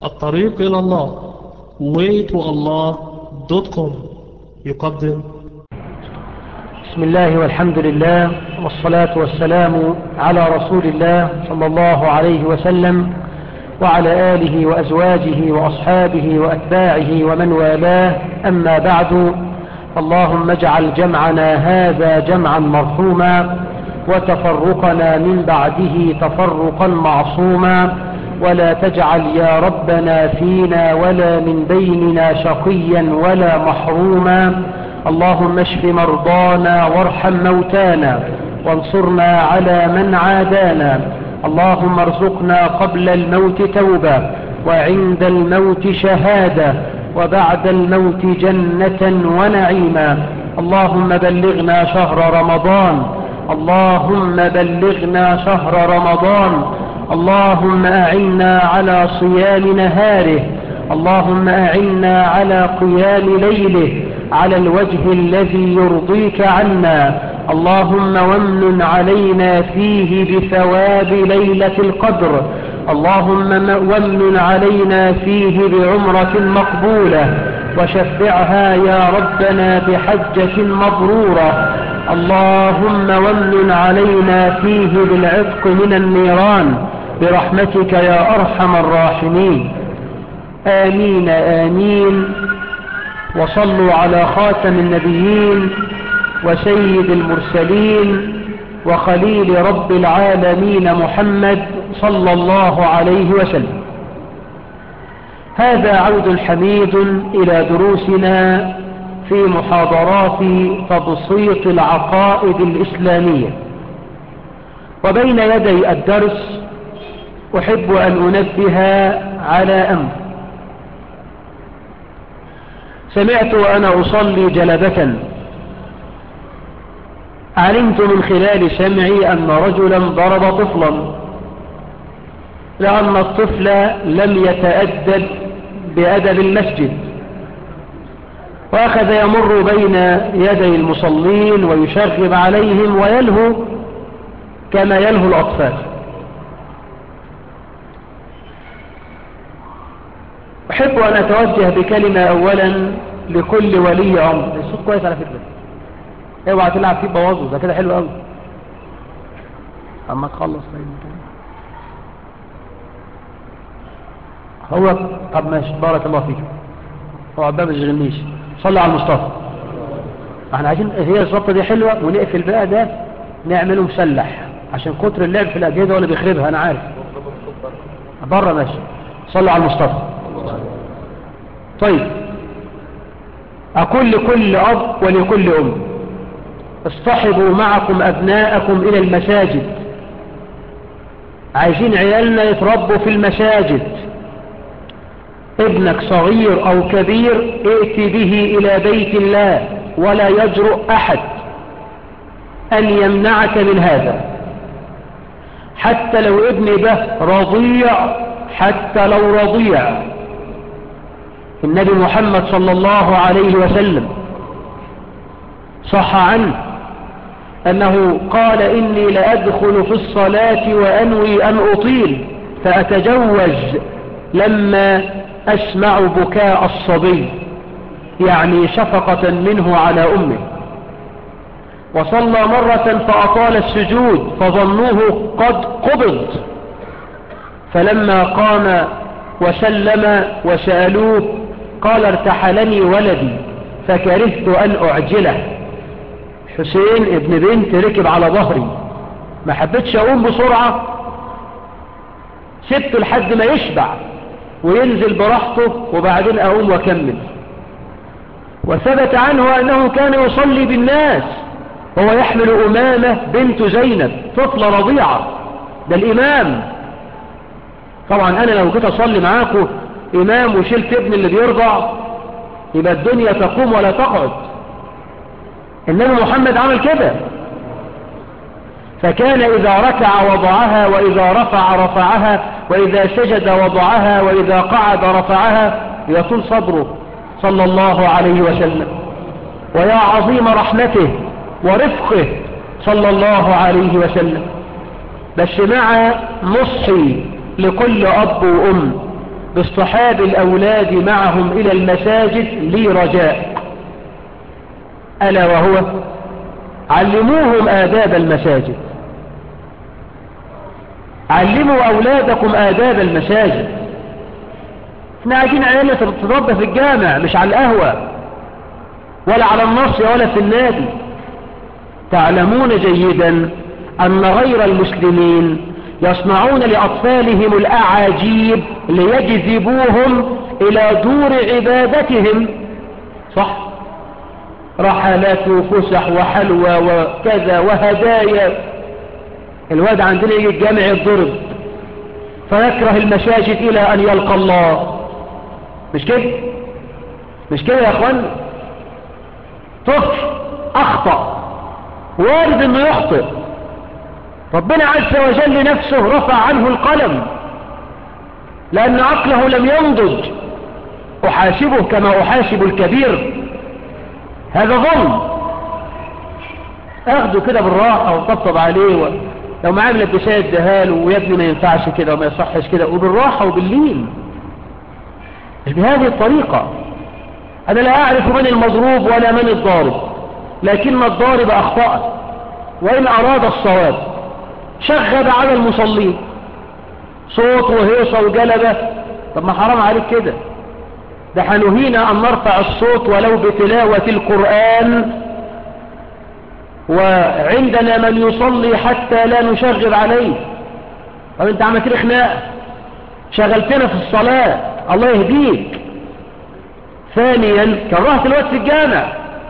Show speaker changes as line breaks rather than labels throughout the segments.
الطريق إلى الله waytoallah.com يقدم
بسم الله والحمد لله والصلاة والسلام على رسول الله صلى الله عليه وسلم وعلى آله وأزواجه وأصحابه وأتباعه ومن والاه أما بعد اللهم اجعل جمعنا هذا جمعا مرحوما وتفرقنا من بعده تفرقا معصوما ولا تجعل يا ربنا فينا ولا من بيننا شقيا ولا محروما اللهم اشف مرضانا وارحم موتانا وانصرنا على من عادانا اللهم ارزقنا قبل الموت توبة وعند الموت شهادة وبعد الموت جنة ونعيما اللهم بلغنا شهر رمضان اللهم بلغنا شهر رمضان اللهم أعنا على صيام نهاره اللهم أعنا على قيام ليله على الوجه الذي يرضيك عنا اللهم ومن علينا فيه بثواب ليلة القدر اللهم ومن علينا فيه بعمرة مقبولة وشفعها يا ربنا بحجة مبرورة اللهم ومن علينا فيه بالعتق من النيران برحمتك يا أرحم الراحمين آمين آمين وصلوا على خاتم النبيين وسيد المرسلين وخليل رب العالمين محمد صلى الله عليه وسلم هذا عود حميد إلى دروسنا في محاضرات تبسيط العقائد الإسلامية وبين يدي الدرس أحب أن أنبه على أمر سمعت وأنا أصلي جلبة علمت من خلال سمعي أن رجلا ضرب طفلا لأن الطفل لم يتأدب بأدب المسجد وأخذ يمر بين يدي المصلين ويشغب عليهم ويلهو كما يلهو الأطفال أحب أن أتوجه بكلمة أولا لكل ولي أمر الصوت كويس على فكرة اوعى تلعب فيه بوظه ده كده حلو قوي اما تخلص هو طب ماشي بارك الله فيك هو عباب ما تشغلنيش صلي على المصطفى احنا عايزين هي الظبطه دي حلوه ونقفل بقى ده نعمله مسلح عشان كتر اللعب في الاجهزه ولا بيخربها انا عارف بره ماشي صلي على المصطفى طيب اقول لكل اب ولكل ام اصطحبوا معكم أبناءكم إلى المساجد عايزين عيالنا يتربوا في المساجد ابنك صغير أو كبير ائت به إلى بيت الله ولا يجرؤ أحد أن يمنعك من هذا حتى لو ابن ده رضيع حتى لو رضيع النبي محمد صلى الله عليه وسلم صح عنه أنه قال إني لأدخل في الصلاة وأنوي أن أطيل فأتجوز لما أسمع بكاء الصبي يعني شفقة منه على أمه وصلى مرة فأطال السجود فظنوه قد قبض فلما قام وسلم وسألوه قال ارتحلني ولدي فكرهت أن أعجله حسين ابن بنت ركب على ظهري ما حبيتش اقوم بسرعة سبته لحد ما يشبع وينزل براحته وبعدين اقوم واكمل وثبت عنه انه كان يصلي بالناس وهو يحمل امامة بنت زينب طفلة رضيعة ده الامام طبعا انا لو جيت اصلي معاكم امام وشلت ابن اللي بيرضع يبقى الدنيا تقوم ولا تقعد إنما محمد عمل كده فكان إذا ركع وضعها وإذا رفع رفعها وإذا سجد وضعها وإذا قعد رفعها يطول صدره صلى الله عليه وسلم ويا عظيم رحمته ورفقه صلى الله عليه وسلم بس مع نصحي لكل أب وأم باصطحاب الأولاد معهم إلى المساجد لي رجاء ألا وهو علموهم آداب المساجد علموا أولادكم آداب المساجد احنا عايزين عيالنا تتربى في الجامع مش على القهوة ولا على النصر ولا في النادي تعلمون جيدا أن غير المسلمين يصنعون لأطفالهم الأعاجيب ليجذبوهم إلى دور عبادتهم صح رحلات وفسح وحلوى وكذا وهدايا الواد عندنا يجي الجامع يتضرب فيكره المساجد إلى أن يلقى الله مش كده مش كده يا أخوان طفل أخطأ وارد أنه يخطئ ربنا عز وجل نفسه رفع عنه القلم لأن عقله لم ينضج أحاسبه كما أحاسب الكبير هذا ظلم أخده كده بالراحة وطبطب عليه و... لو معاه ملبسات دهاله ويا ابني ما ينفعش كده وما يصحش كده وبالراحة وباللين مش بهذه الطريقة أنا لا أعرف من المضروب ولا من الضارب لكن الضارب أخطأ وإن أراد الصواب شغب على المصلين صوت وهيصة وجلبة طب ما حرام عليك كده ده حنهينا أن نرفع الصوت ولو بتلاوة القرآن وعندنا من يصلي حتى لا نشغب عليه طب انت عملت لي خناقه شغلتنا في الصلاة الله يهديك ثانيا كرهت الوقت في الجامع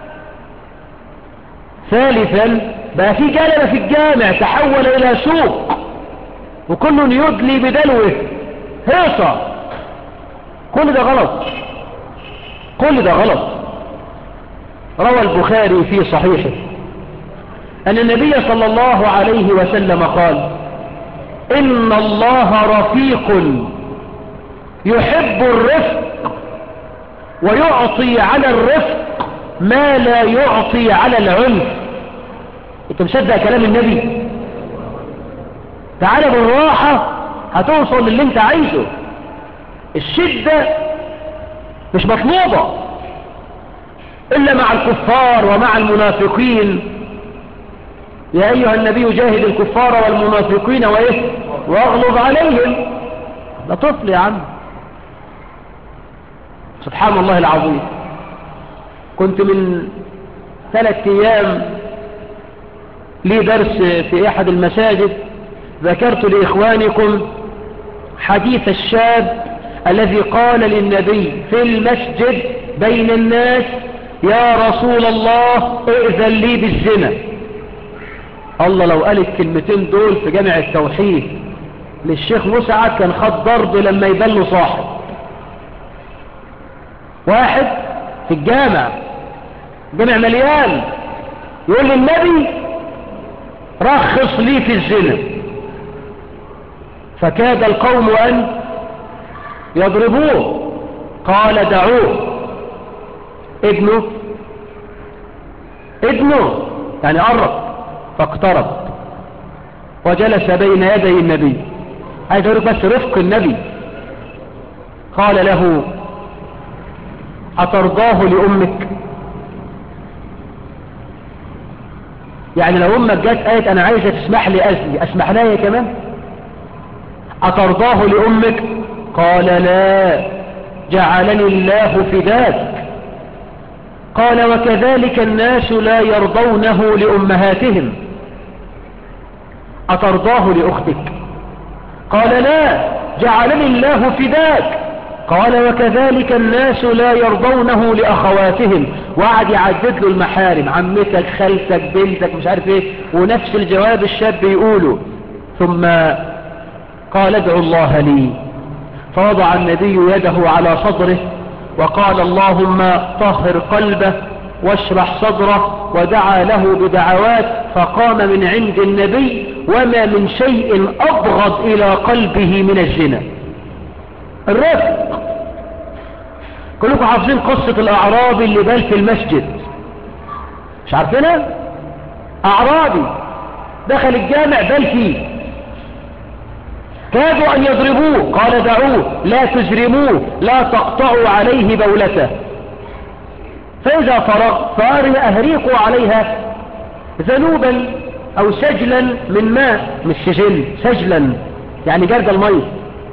ثالثا بقى في جلبة في الجامع تحول إلى سوق وكل يدلي بدلوه هيصة كل ده غلط كل ده غلط روى البخاري في صحيحه أن النبي صلى الله عليه وسلم قال إن الله رفيق يحب الرفق ويعطي على الرفق ما لا يعطي على العنف انت مصدق كلام النبي تعالى بالراحة هتوصل للي انت عايزه الشدة مش مطلوبة إلا مع الكفار ومع المنافقين يا أيها النبي جاهد الكفار والمنافقين وإيه واغلظ عليهم ده طفل يا عم سبحان الله العظيم كنت من ثلاث أيام لي درس في أحد المساجد ذكرت لإخوانكم حديث الشاب الذي قال للنبي في المسجد بين الناس يا رسول الله ائذن لي بالزنا الله لو قال الكلمتين دول في جامع التوحيد للشيخ مسعد كان خد ضرب لما يبان له صاحب واحد في الجامع جامع مليان يقول للنبي رخص لي في الزنا فكاد القوم أن يضربوه قال دعوه ابنه ابنه يعني قرب فاقترب وجلس بين يدي النبي عايز اقول بس رفق النبي قال له أترضاه لأمك يعني لو أمك جت قالت أنا عايزة تسمح لي أزني أسمح لها كمان أترضاه لأمك قال لا جعلني الله فداك قال وكذلك الناس لا يرضونه لأمهاتهم أترضاه لأختك قال لا جعلني الله فداك قال وكذلك الناس لا يرضونه لأخواتهم وقعد يعدد له المحارم عمتك خالتك بنتك مش عارف ايه ونفس الجواب الشاب يقوله ثم قال ادعوا الله لي فوضع النبي يده على صدره وقال اللهم طهر قلبه واشرح صدره ودعا له بدعوات فقام من عند النبي وما من شيء أبغض إلى قلبه من الزنا الرفق كلكم حافظين قصة الأعرابي اللي بال في المسجد مش عارفينها أعرابي دخل الجامع بال فيه كادوا أن يضربوه قال دعوه لا تجرموه لا تقطعوا عليه بولته فإذا فرغ فأهريقوا عليها ذنوبا أو سجلا من ماء مش سجل سجلا يعني جرد المية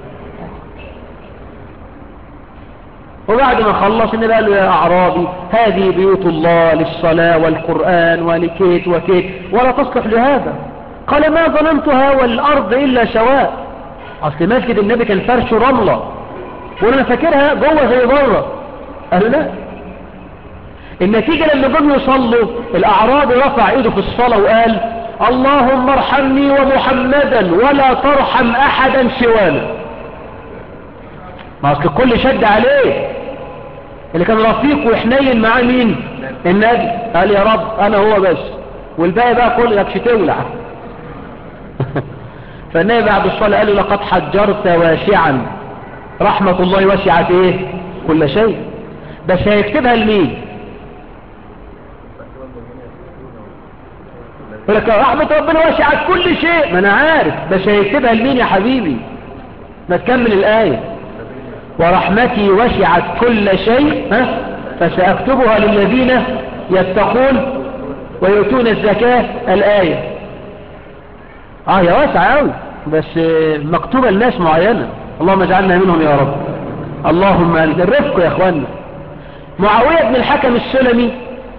وبعد ما خلص النبي قال له يا أعرابي هذه بيوت الله للصلاة والقرآن ولكيت وكيت ولا تصلح لهذا قال ما ظننتها والأرض إلا سواء أصل مسجد النبي كان فرش رملة وانا فاكرها جوه زي بره قال لا النتيجة لما جم يصلوا الأعرابي رفع ايده في الصلاة وقال اللهم ارحمني ومحمدا ولا ترحم أحدا سوانا ما أصل الكل شد عليه اللي كان رفيق وحنين معاه مين النبي قال يا رب أنا هو بس والباقي بقى كل لك تولع فالنبي بعد الصلاة قال له لقد حجرت واسعا رحمة الله وسعت ايه كل شيء بس هيكتبها لمين يقول لك رحمة ربنا وسعت كل شيء ما انا عارف بس هيكتبها لمين يا حبيبي ما تكمل الآية ورحمتي وسعت كل شيء ها فسأكتبها للذين يتقون ويؤتون الزكاة الآية اه يا واسع قوي بس مكتوبة لناس معينة اللهم اجعلنا منهم يا رب اللهم الرفق يا اخوانا معاوية بن الحكم السلمي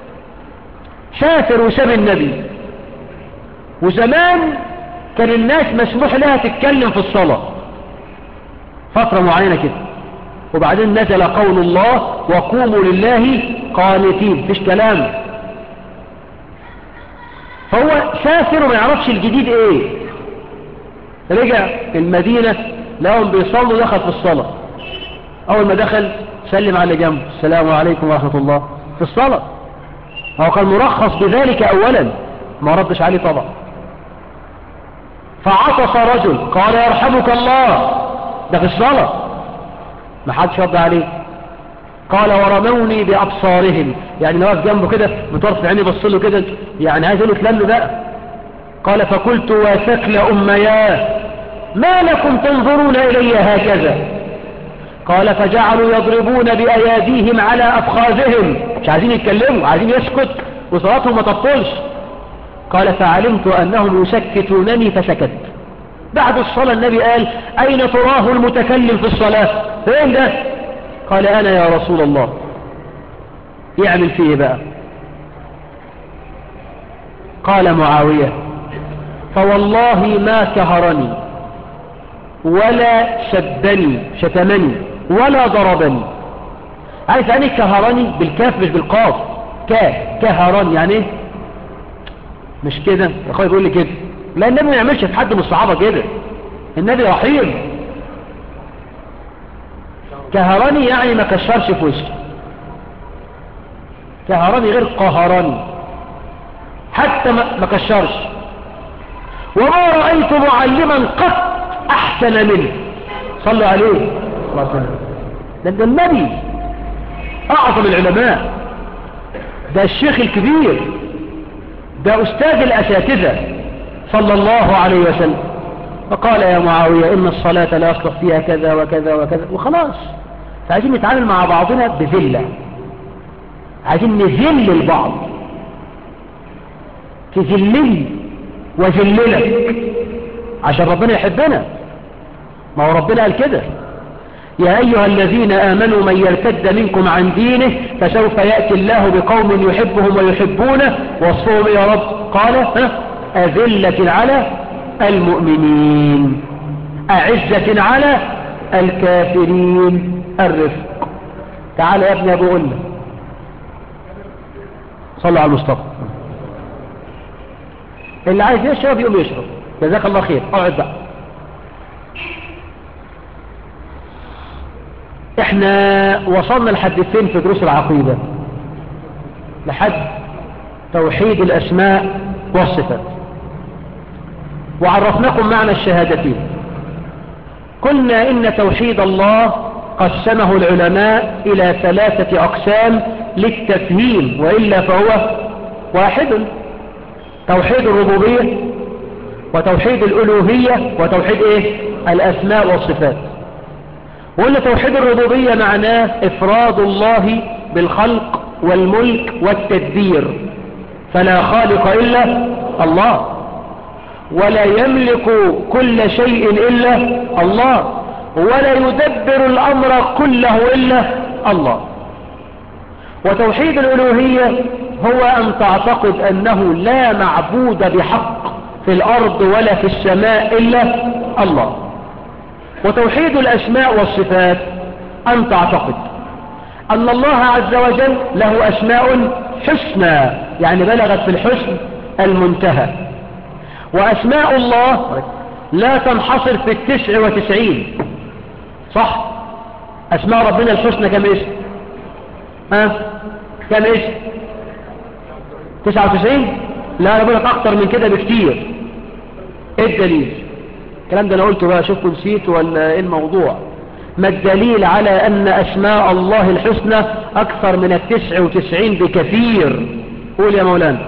سافر وساب النبي وزمان كان الناس مسموح لها تتكلم في الصلاة فترة معينة كده وبعدين نزل قول الله وقوموا لله قانتين فيش كلام فهو سافر وما يعرفش الجديد ايه رجع المدينة لهم بيصلوا دخل في الصلاة اول ما دخل سلم على جنبه السلام عليكم ورحمة الله في الصلاة هو كان مرخص بذلك اولا ما ردش عليه طبعا فعطس رجل قال يرحمك الله ده في الصلاة ما حدش رد عليه قال ورموني بأبصارهم يعني لو واقف جنبه كده بطرف عيني بصله كده يعني عايز يقول له بقى قال فقلت وثكل أمياه ما لكم تنظرون إلي هكذا قال فجعلوا يضربون بأياديهم على أفخاذهم مش عايزين يتكلموا عايزين يسكت وصلاتهم ما تبطلش قال فعلمت أنهم يسكتونني فسكت بعد الصلاة النبي قال أين تراه المتكلم في الصلاة فين ده قال أنا يا رسول الله يعمل فيه بقى قال معاوية فوالله ما كهرني ولا شبني شتمني ولا ضربني عارف يعني كهرني بالكاف مش بالقاف كاف كهرني يعني ايه مش كده يا اخويا بيقول لي كده لا النبي ما يعملش في حد من الصحابه كده النبي رحيم كهراني يعني ما كشرش في وشي كهراني غير قهراني حتى ما كشرش وما رأيت معلما قط أحسن منه صلوا عليه الله سلام ده, ده النبي أعظم العلماء ده الشيخ الكبير ده أستاذ الأساتذة صلى الله عليه وسلم فقال يا معاوية إن الصلاة لا يصلح فيها كذا وكذا وكذا وخلاص فعايزين نتعامل مع بعضنا بذلة عايزين نذل البعض تذلني وذللك عشان ربنا يحبنا ما هو ربنا قال كده يا أيها الذين آمنوا من يرتد منكم عن دينه فسوف يأتي الله بقوم يحبهم ويحبونه وصفهم يا رب قال ها أذلة على المؤمنين أعزة على الكافرين الرفق تعال يا ابني أبو قلنا صلوا على المصطفى اللي عايز يشرب يقوم يشرب جزاك الله خير اقعد بقى احنا وصلنا لحد فين في دروس العقيدة لحد توحيد الاسماء والصفات وعرفناكم معنى الشهادتين قلنا ان توحيد الله قسمه العلماء الى ثلاثة اقسام للتفهيم وإلا فهو واحد توحيد الربوبية وتوحيد الألوهية وتوحيد إيه الأسماء والصفات وقلنا توحيد الربوبية معناه إفراد الله بالخلق والملك والتدبير فلا خالق إلا الله ولا يملك كل شيء إلا الله ولا يدبر الأمر كله إلا الله وتوحيد الألوهية هو أن تعتقد أنه لا معبود بحق في الأرض ولا في السماء إلا الله وتوحيد الأسماء والصفات أن تعتقد أن الله عز وجل له أسماء حسنى يعني بلغت في الحسن المنتهى وأسماء الله لا تنحصر في التسع وتسعين صح أسماء ربنا الحسنى كم اسم ها كم اسم تسعة وتسعين لا أنا بقولك أكتر من كده بكتير إيه الدليل الكلام ده أنا قلته بقى شوفوا نسيت ولا إيه الموضوع ما الدليل على أن أسماء الله الحسنى أكثر من التسع وتسعين بكثير قول يا مولانا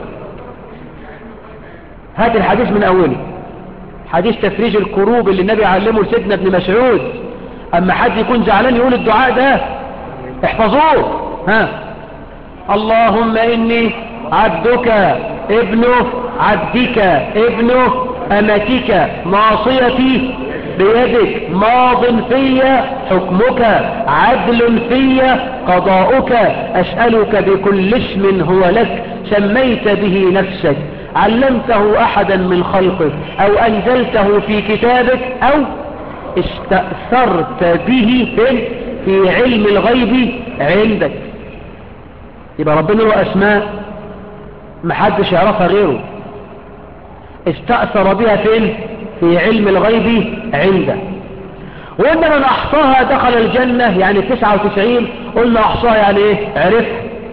هات الحديث من أوله حديث تفريج الكروب اللي النبي علمه لسيدنا ابن مسعود أما حد يكون زعلان يقول الدعاء ده احفظوه ها اللهم إني عبدك ابن عبدك ابن أمتك معصيتي بيدك ماض في حكمك عدل في قضاؤك أسألك بكل اسم هو لك سميت به نفسك علمته أحدا من خلقك أو أنزلته في كتابك أو استأثرت به في, في علم الغيب عندك يبقى ربنا له أسماء محدش يعرفها غيره استأثر بها فين في علم الغيب عنده وإن من أحصاها دخل الجنة يعني 99 قلنا أحصاها يعني إيه عرف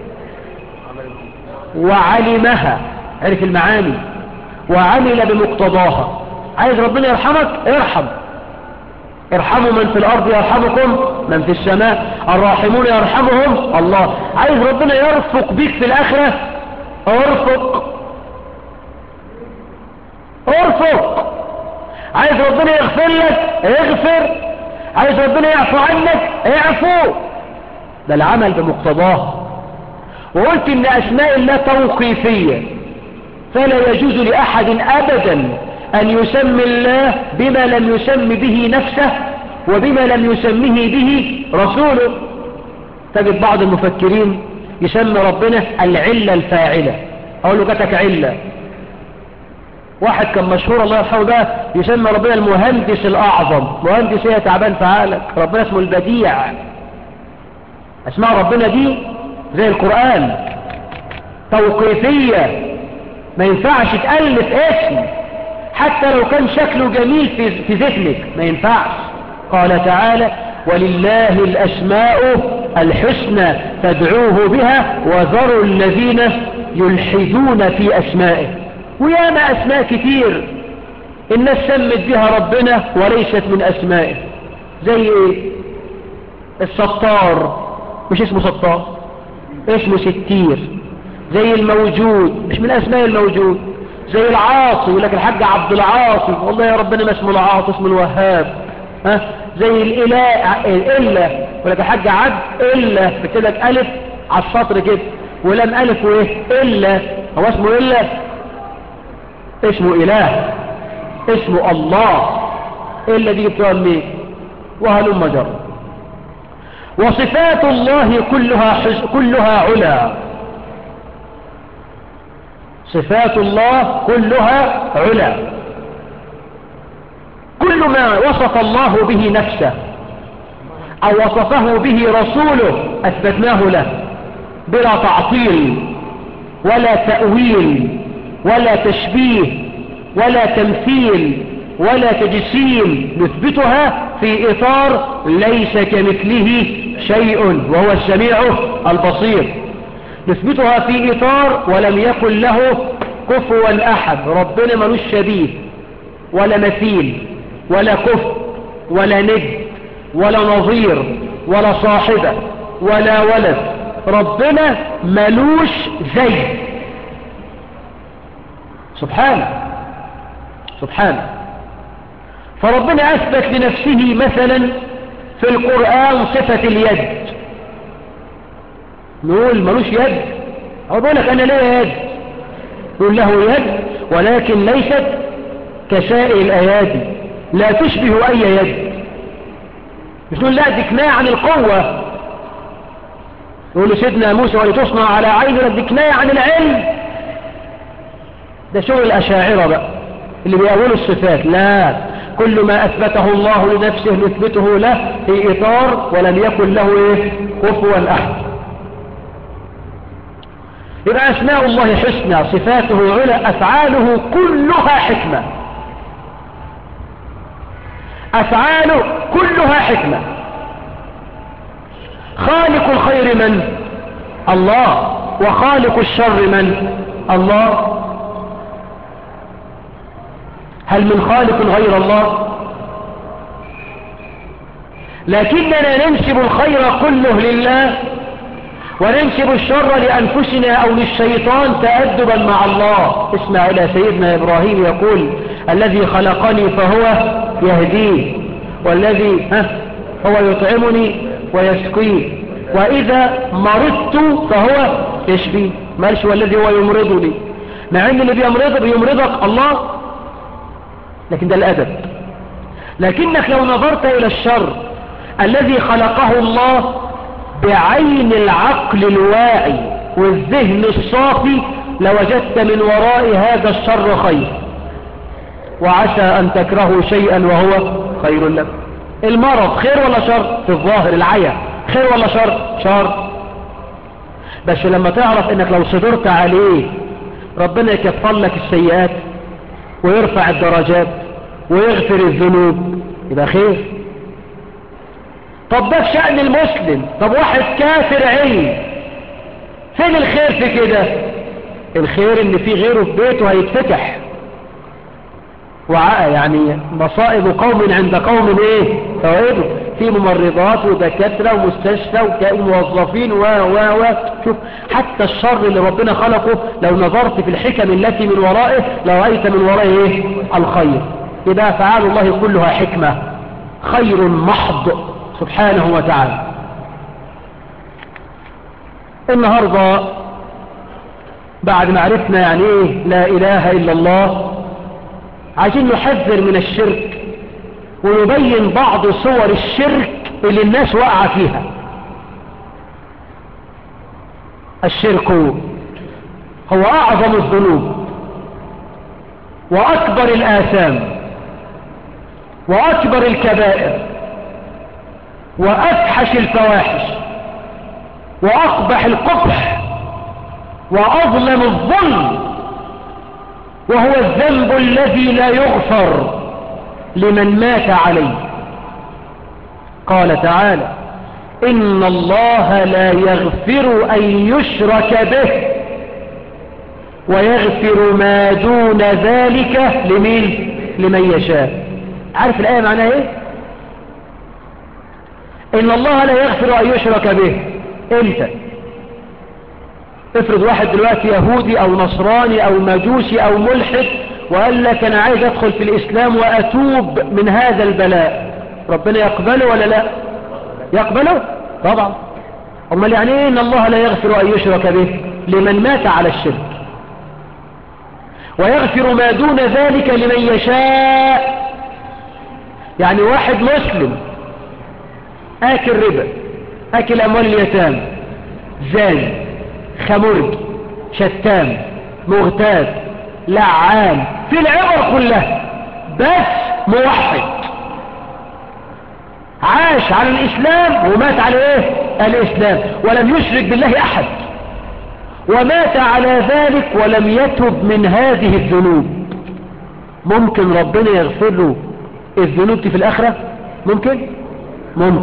وعلمها عرف المعاني وعمل بمقتضاها عايز ربنا يرحمك ارحم ارحموا من في الأرض يرحمكم من في السماء الراحمون يرحمهم الله عايز ربنا يرفق بيك في الآخرة ارفق ارفق عايز ربنا يغفر لك اغفر عايز ربنا يعفو عنك اعفو ده العمل بمقتضاه وقلت ان اسماء الله توقيفية فلا يجوز لأحد أبدا أن يسمي الله بما لم يسم به نفسه وبما لم يسمه به رسوله تجد بعض المفكرين يسمي ربنا العلة الفاعلة أقول له جاتك علة واحد كان مشهور الله يرحمه بقى يسمى ربنا المهندس الأعظم مهندس ايه تعبان في عقلك ربنا اسمه البديع اسماء ربنا دي زي القرآن توقيفية ما ينفعش تألف اسم حتى لو كان شكله جميل في, في ذهنك ما ينفعش قال تعالى ولله الأسماء الحسنى فادعوه بها وذروا الذين يلحدون في أسمائه وياما أسماء كتير الناس سمت بها ربنا وليست من أسمائه زي ايه الستار مش اسمه ستار اسمه ستير زي الموجود مش من أسماء الموجود زي العاصي يقول لك الحاج عبد العاصي والله يا ربنا ما اسمه العاصي اسمه الوهاب ها زي الإله الإله يقول لك الحاج عبد إلا بتقول لك ألف على السطر كده ولم ألف وإيه إلا هو اسمه إلا اسمه إله اسمه الله إلا دي جبتوها منين وهلم جر وصفات الله كلها حز... كلها علا صفات الله كلها علا كل ما وصف الله به نفسه أو وصفه به رسوله أثبتناه له بلا تعطيل ولا تأويل ولا تشبيه ولا تمثيل ولا تجسيم نثبتها في إطار ليس كمثله شيء وهو السميع البصير نثبتها في إطار ولم يكن له كفوا أحد ربنا ملوش شبيه ولا مثيل ولا كف ولا ند ولا نظير ولا صاحبة ولا ولد ربنا ملوش زي سبحانه سبحانه فربنا أثبت لنفسه مثلا في القرآن صفة اليد نقول ملوش يد هو بيقول لك أنا ليه يد يقول له يد ولكن ليست كسائر الأيادي لا تشبه أي يد مش نقول لا دي كناية عن القوة يقول سيدنا موسى ولتصنع على عيننا دي كناية عن العلم ده شغل الأشاعرة بقى اللي بيقولوا الصفات لا كل ما أثبته الله لنفسه نثبته له في إطار ولم يكن له إيه كفوا أحد يبقى أسماء الله حسنى صفاته علا أفعاله كلها حكمة أفعاله كلها حكمة خالق الخير من الله وخالق الشر من الله هل من خالق غير الله لكننا ننسب الخير كله لله وننسب الشر لأنفسنا أو للشيطان تأدبا مع الله اسمع إلى سيدنا إبراهيم يقول الذي خلقني فهو يهديه والذي ها هو يطعمني ويسقيه وإذا مرضت فهو يشفيه مالش والذي هو يمرضني مع ان اللي بيمرض بيمرضك الله لكن ده الأدب لكنك لو نظرت إلى الشر الذي خلقه الله بعين العقل الواعي والذهن الصافي لوجدت من وراء هذا الشر خير وعسى أن تكرهوا شيئا وهو خير لكم المرض خير ولا شر في الظاهر العيا خير ولا شر شر بس لما تعرف انك لو صدرت عليه ربنا يكفر لك السيئات ويرفع الدرجات ويغفر الذنوب يبقى خير طب ده في شأن المسلم طب واحد كافر عين فين الخير في كده الخير ان في غيره في بيته هيتفتح وعاء يعني مصائب قوم عند قوم ايه فوائده في ممرضات ودكاترة ومستشفى وموظفين و و و شوف حتى الشر اللي ربنا خلقه لو نظرت في الحكم التي من ورائه لرأيت من ورائه ايه الخير يبقى فعال الله كلها حكمة خير محض سبحانه وتعالى النهاردة بعد ما عرفنا يعني ايه لا اله الا الله عايزين نحذر من الشرك ونبين بعض صور الشرك اللي الناس وقع فيها الشرك هو اعظم الذنوب واكبر الاثام واكبر الكبائر وافحش الفواحش واقبح القبح واظلم الظلم وهو الذنب الذي لا يغفر لمن مات عليه قال تعالى إن الله لا يغفر أن يشرك به ويغفر ما دون ذلك لمن لمن يشاء عارف الآية معناها ايه إن الله لا يغفر أن يشرك به امتى افرض واحد دلوقتي يهودي او نصراني او مجوسي او ملحد وقال لك انا عايز ادخل في الاسلام واتوب من هذا البلاء ربنا يقبله ولا لا يقبله طبعا امال يعني ايه ان الله لا يغفر ان يشرك به لمن مات على الشرك ويغفر ما دون ذلك لمن يشاء يعني واحد مسلم اكل ربا اكل اموال اليتامى زاني خمرج شتام مغتاب لعان في العبر كلها بس موحد عاش على الإسلام ومات على إيه الإسلام ولم يشرك بالله أحد ومات على ذلك ولم يتب من هذه الذنوب ممكن ربنا يغفر له الذنوب دي في الآخرة ممكن ممكن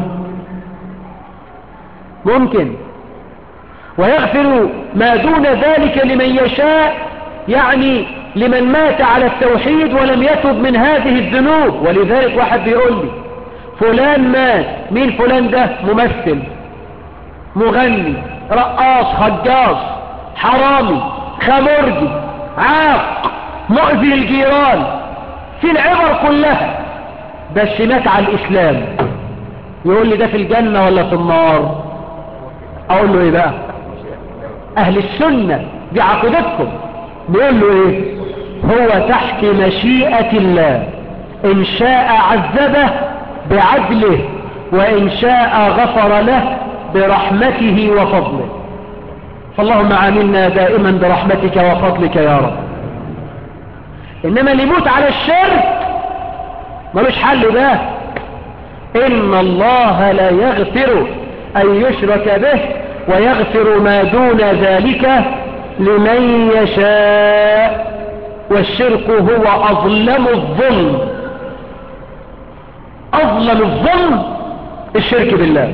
ممكن ويغفر ما دون ذلك لمن يشاء يعني لمن مات على التوحيد ولم يتب من هذه الذنوب ولذلك واحد بيقول لي فلان مات مين فلان ده ممثل مغني رقاص خجاص حرامي خمرجي عاق مؤذي الجيران في العبر كلها بس مات على الإسلام يقول لي ده في الجنة ولا في النار أقول له إيه بقى أهل السنة دي عقيدتكم بيقول له إيه هو تحت مشيئة الله إن شاء عذبه بعدله وإن شاء غفر له برحمته وفضله فاللهم عاملنا دائما برحمتك وفضلك يا رب إنما اللي يموت على الشرك ملوش حل ده إن الله لا يغفر أن يشرك به ويغفر ما دون ذلك لمن يشاء والشرك هو أظلم الظلم أظلم الظلم الشرك بالله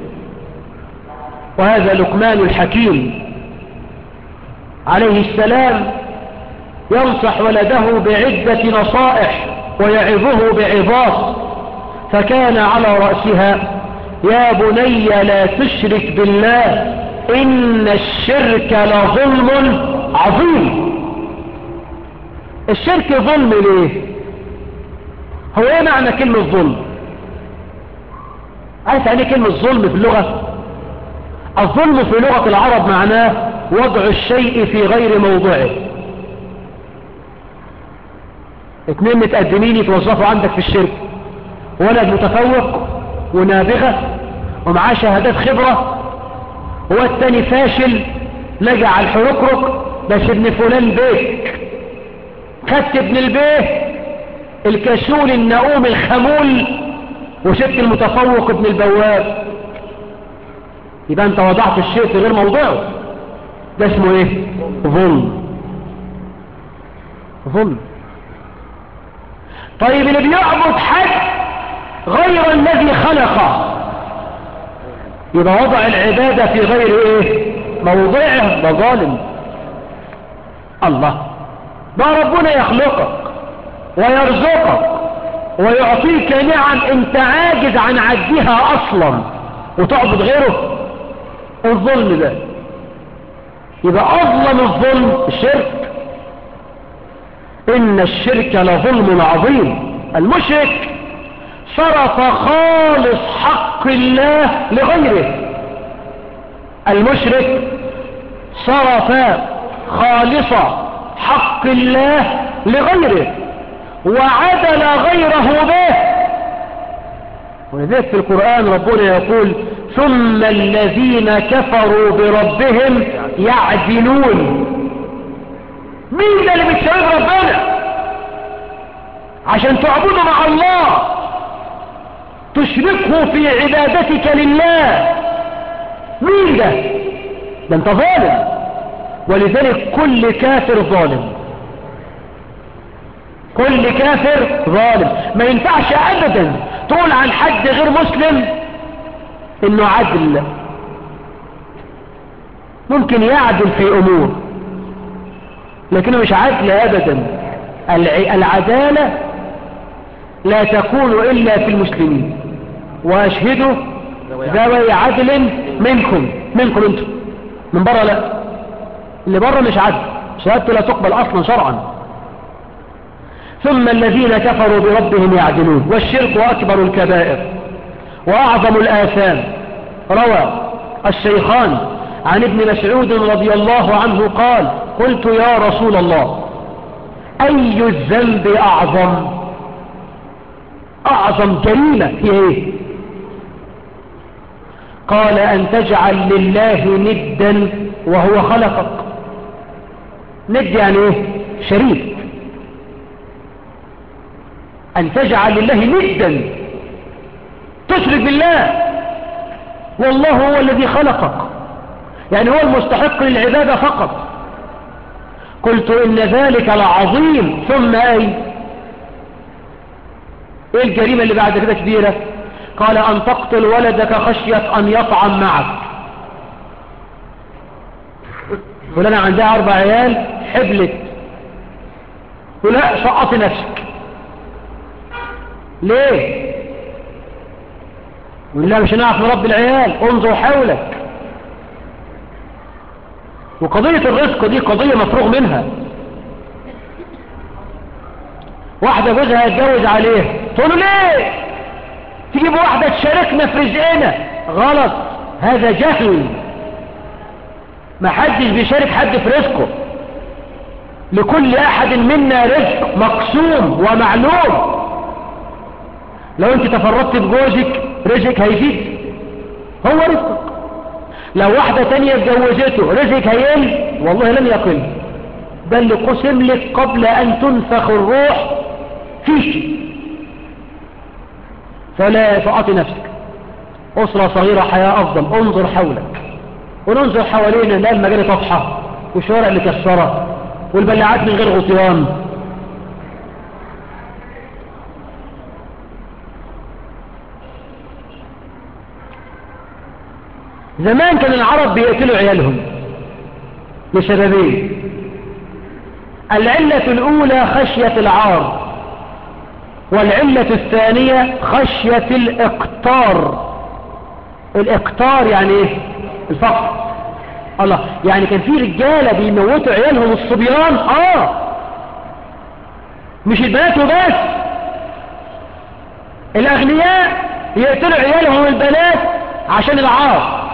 وهذا لقمان الحكيم عليه السلام ينصح ولده بعدة نصائح ويعظه بعظات فكان على رأسها يا بني لا تشرك بالله إن الشرك لظلم عظيم الشرك ظلم ليه هو ايه معنى كلمة ظلم عارف يعني كلمة ظلم في اللغة الظلم في لغة العرب معناه وضع الشيء في غير موضعه اتنين متقدمين يتوظفوا عندك في الشركة ولد متفوق ونابغة ومعاه شهادات خبرة هو التاني فاشل لجع على الحركرك بس ابن فلان بيك خدت ابن البيه الكسول النؤوم الخمول وسبت المتفوق ابن البواب يبقى انت وضعت الشيء في غير موضعه ده اسمه ايه ظلم ظلم طيب اللي بيعبد حد غير الذي خلقه يبقى وضع العبادة في غير ايه موضعه ده ظالم الله ده ربنا يخلقك ويرزقك ويعطيك نعم انت عاجز عن عدها اصلا وتعبد غيره الظلم ده يبقى اظلم الظلم الشرك ان الشرك لظلم عظيم المشرك صرف خالص حق الله لغيره المشرك صرف خالص حق الله لغيره وعدل غيره به ولذلك في القرآن ربنا يقول ثم الذين كفروا بربهم يعدلون مين ده اللي بتساويه ربنا عشان تعبده مع الله تشركه في عبادتك لله مين ده ده انت ظالم ولذلك كل كافر ظالم كل كافر ظالم ما ينفعش ابدا تقول عن حد غير مسلم انه عدل ممكن يعدل في امور لكنه مش عدل ابدا العدالة لا تكون الا في المسلمين واشهدوا ذوي عدل منكم منكم انتم من بره لا اللي بره مش عدل شهادته لا تقبل اصلا شرعا ثم الذين كفروا بربهم يعدلون والشرك اكبر الكبائر واعظم الاثام روى الشيخان عن ابن مسعود رضي الله عنه قال قلت يا رسول الله اي الذنب اعظم اعظم جريمة هي ايه قال ان تجعل لله ندا وهو خلقك ند يعني ايه شريك ان تجعل لله ندا تشرك بالله والله هو الذي خلقك يعني هو المستحق للعبادة فقط قلت إن ذلك لعظيم ثم أي إيه الجريمة اللي بعد كده كبيرة قال أن تقتل ولدك خشية أن يطعم معك فلانة عندها أربع عيال حبلت ولا سقط نفسك ليه يقول لا مش هنعرف نربي العيال انظر حولك وقضية الرزق دي قضية مفروغ منها واحدة جوزها يتجوز عليه تقول له ليه تجيب واحدة تشاركنا في رزقنا غلط هذا جهل ما حدش بيشارك حد في رزقه لكل احد منا رزق مقسوم ومعلوم لو انت تفردت بجوزك رزقك هيزيد هو رزقك لو واحدة تانية اتجوزته رزقك هيقل والله لن يقل بل قسم لك قبل ان تنفخ الروح فيك فلا تعطي نفسك أسرة صغيرة حياة أفضل انظر حولك وننظر حوالينا نلاقي المجال طفحة والشوارع مكسرة والبلاعات من غير غطيان زمان كان العرب بيقتلوا عيالهم لسببين العلة الأولى خشية العار والعلة الثانية خشية الإقطار الإقطار يعني إيه الفقر الله يعني كان في رجالة بيموتوا عيالهم الصبيان آه مش البنات وبس الأغنياء يقتلوا عيالهم البنات عشان العار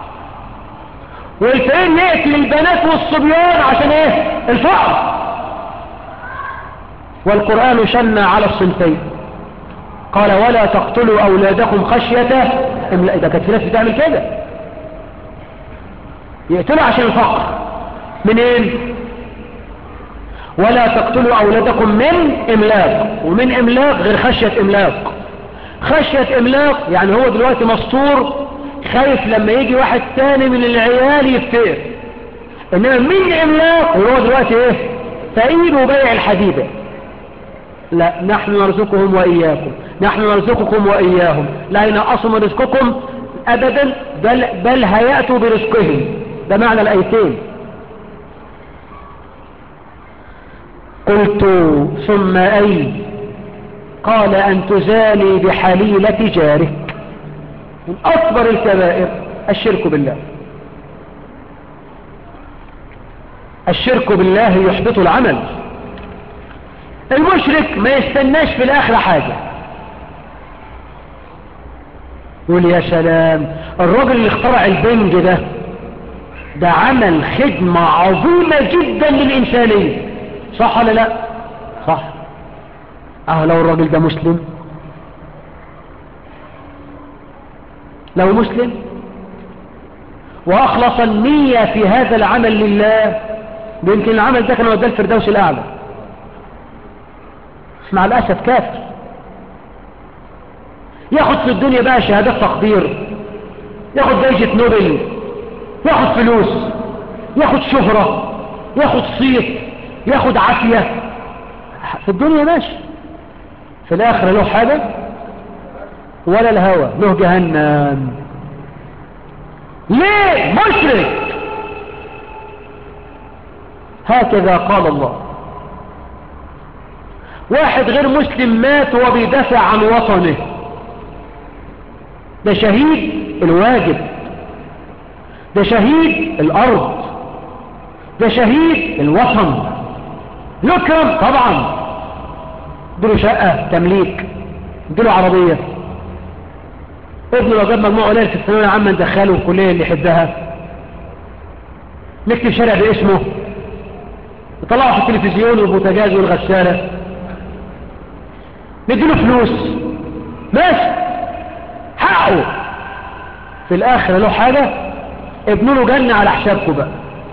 والفقير يقتل البنات والصبيان عشان ايه الفقر والقرآن شن على الصنفين قال ولا تقتلوا أولادكم خشية إملاء إذا كانت في ناس بتعمل كده يقتلوا عشان الفقر منين ولا تقتلوا أولادكم من إملاق ومن إملاق غير خشية إملاق خشية إملاق يعني هو دلوقتي مستور خايف لما يجي واحد تاني من العيال يفتقر إنما من إملاق وهو دلوقتي إيه فقير وبيع الحديدة لا نحن نرزقهم وإياكم نحن نرزقكم وإياهم لا ينقصوا من رزقكم أبدا بل, بل هيأتوا برزقهم ده معنى الآيتين قلت ثم أي قال أن تزاني بحليلة جارك من أكبر الكبائر الشرك بالله الشرك بالله يحبط العمل المشرك ما يستناش في الآخرة حاجة يقول يا سلام الراجل اللي اخترع البنج ده ده عمل خدمة عظيمة جدا للإنسانية صح ولا لا صح اه لو الراجل ده مسلم لو مسلم وأخلص النية في هذا العمل لله يمكن العمل ده كان وداه الفردوس الأعلى مع الأسف كافر ياخد في الدنيا بقى شهادات تقدير ياخد جايزة نوبل ياخد فلوس ياخد شهرة ياخد صيت ياخد عافية في الدنيا ماشي في الآخرة له حاجة ولا الهوى له جهنم ليه مشرك هكذا قال الله واحد غير مسلم مات وهو بيدافع عن وطنه ده شهيد الواجب ده شهيد الأرض ده شهيد الوطن يكرم طبعا اديله شقة تمليك اديله عربية ابنه لو جاب مجموعة قليل في الثانوية العامة ندخله الكلية اللي يحبها نكتب شارع باسمه نطلعه في التلفزيون والبوتاجاز والغسالة نديله فلوس ماشي حقه في الاخر له حاجة ابنه له جنة على حسابكم بقى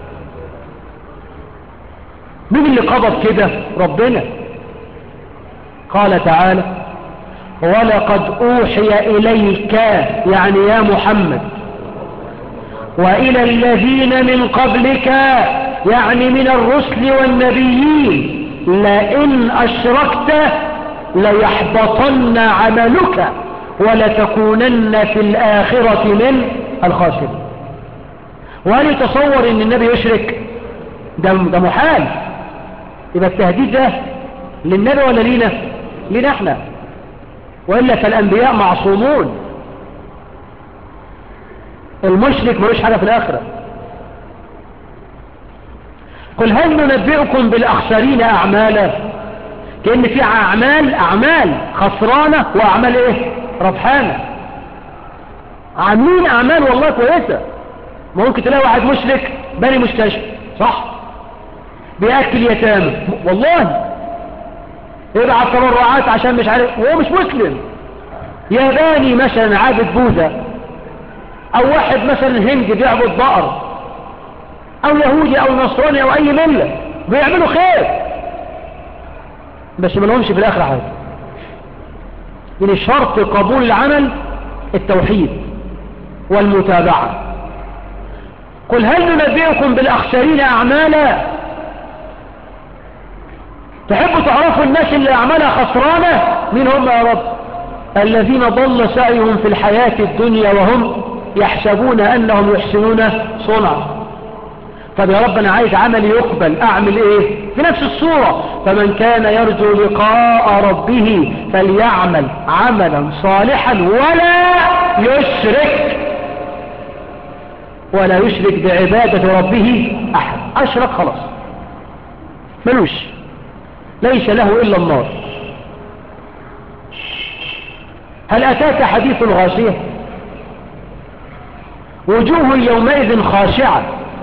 مين اللي قبض كده ربنا قال تعالى ولقد اوحي اليك يعني يا محمد والى الذين من قبلك يعني من الرسل والنبيين لئن اشركت ليحبطن عملك ولتكونن في الآخرة من الخاسرين وهل يتصور ان النبي يشرك ده, ده محال يبقى التهديد ده للنبي ولا لينا لينا احنا وإلا فالأنبياء معصومون المشرك ملوش حاجة في الآخرة قل هل ننبئكم بالأخسرين أعمالا كأن في أعمال أعمال خسرانة وأعمال إيه ربحانة عاملين أعمال والله كويسة ممكن تلاقي واحد مشرك بني مستشفى صح بيأكل يتامى والله يبعت تبرعات عشان مش عارف وهو مش مسلم ياباني مثلا عابد بوذا او واحد مثلا هندي بيعبد بقر او يهودي او نصراني او اي ملة بيعملوا خير بس ما لهمش في الاخر حاجة من شرط قبول العمل التوحيد والمتابعة قل هل ننبئكم بالاخسرين اعمالا تحبوا تعرفوا الناس اللي اعمالها خسرانة مين هم يا رب الذين ضل سعيهم في الحياة الدنيا وهم يحسبون أنهم يحسنون صنعا طب يا رب أنا عايز عمل يقبل أعمل إيه في نفس الصورة فمن كان يرجو لقاء ربه فليعمل عملا صالحا ولا يشرك ولا يشرك بعبادة ربه أحد أشرك خلاص ملوش ليس له إلا النار هل أتاك حديث الغاشية وجوه يومئذ خاشعة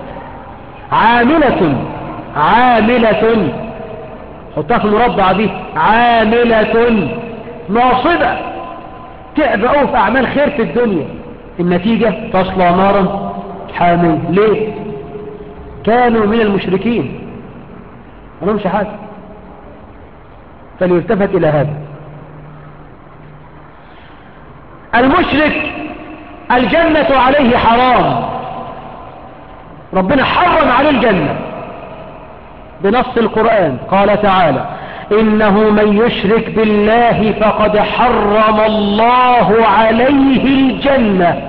عاملة عاملة حطها في المربع دي عاملة ناصبة تعبقوا في أعمال خير في الدنيا النتيجة تصلى نارا حامل ليه كانوا من المشركين ما لهمش حاجة فليلتفت إلى هذا المشرك الجنة عليه حرام ربنا حرم عليه الجنة بنص القرآن قال تعالى إنه من يشرك بالله فقد حرم الله عليه الجنة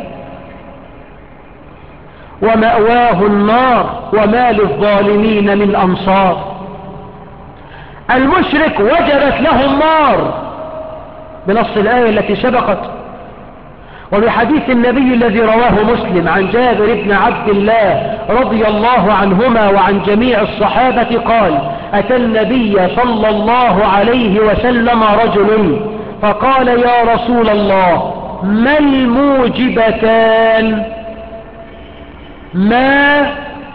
ومأواه النار وما للظالمين من أنصار المشرك وجبت له النار بنص الآية التي سبقت وبحديث النبي الذي رواه مسلم عن جابر بن عبد الله رضي الله عنهما وعن جميع الصحابة قال أتى النبي صلى الله عليه وسلم رجل فقال يا رسول الله ما الموجبتان ما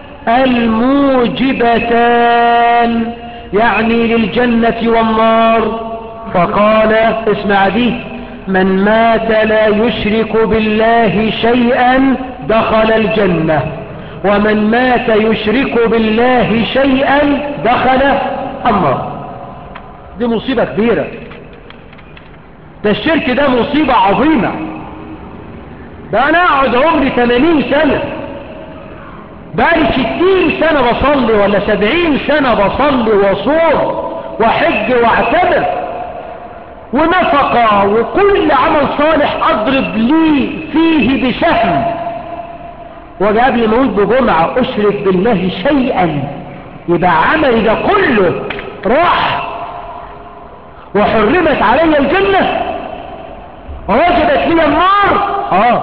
الموجبتان يعني للجنة والنار فقال اسمع دي من مات لا يشرك بالله شيئا دخل الجنة ومن مات يشرك بالله شيئا دخل النار دي مصيبة كبيرة ده الشرك ده مصيبة عظيمة ده انا اقعد عمري 80 سنة بقالي 60 سنة بصلي ولا 70 سنة بصلي وصوم وحج واعتبر ونفقة وكل عمل صالح أضرب لي فيه بسهم وجاء قبل ما أقول بجمعة أشرك بالله شيئا يبقى عملي ده كله راح وحرمت علي الجنة ووجبت لي النار آه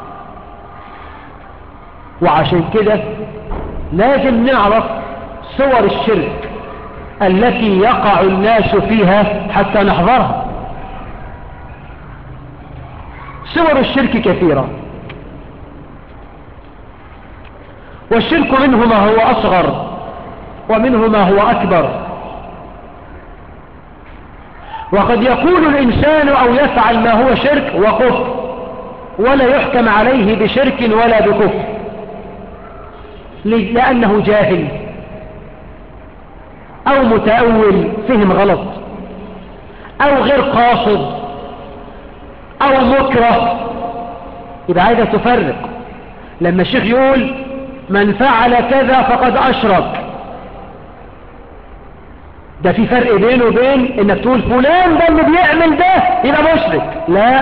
وعشان كده لازم نعرف صور الشرك التي يقع الناس فيها حتى نحذرها صور الشرك كثيرة والشرك منه ما هو أصغر ومنه ما هو أكبر وقد يقول الإنسان أو يفعل ما هو شرك وكفر ولا يحكم عليه بشرك ولا بكفر لأنه جاهل أو متأول فهم غلط أو غير قاصد أو مكره يبقى عايزة تفرق لما الشيخ يقول من فعل كذا فقد أشرك ده في فرق بينه وبين انك تقول فلان ده اللي بيعمل ده يبقى مشرك لا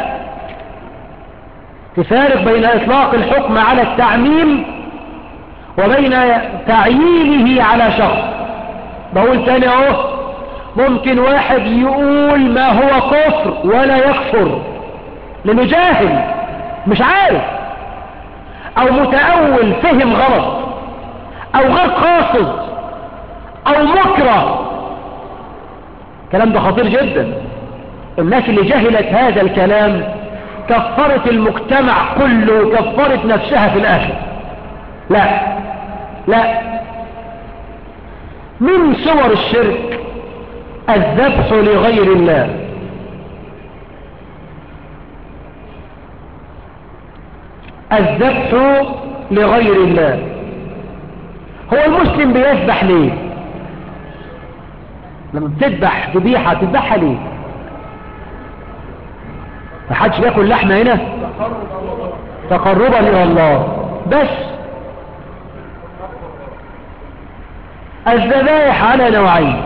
تفارق بين اطلاق الحكم على التعميم وبين تعيينه على شخص بقول تاني اهو ممكن واحد يقول ما هو كفر ولا يكفر لانه جاهل مش عارف او متأول فهم غلط او غير قاصد او مكره الكلام ده خطير جدا الناس اللي جهلت هذا الكلام كفرت المجتمع كله وكفرت نفسها في الآخر لا لا من صور الشرك الذبح لغير الله الذبح لغير الله هو المسلم بيذبح ليه لما بتذبح ذبيحة تذبحها ليه ما حدش بياكل لحمة هنا تقربا إلى الله بس الذبائح على نوعين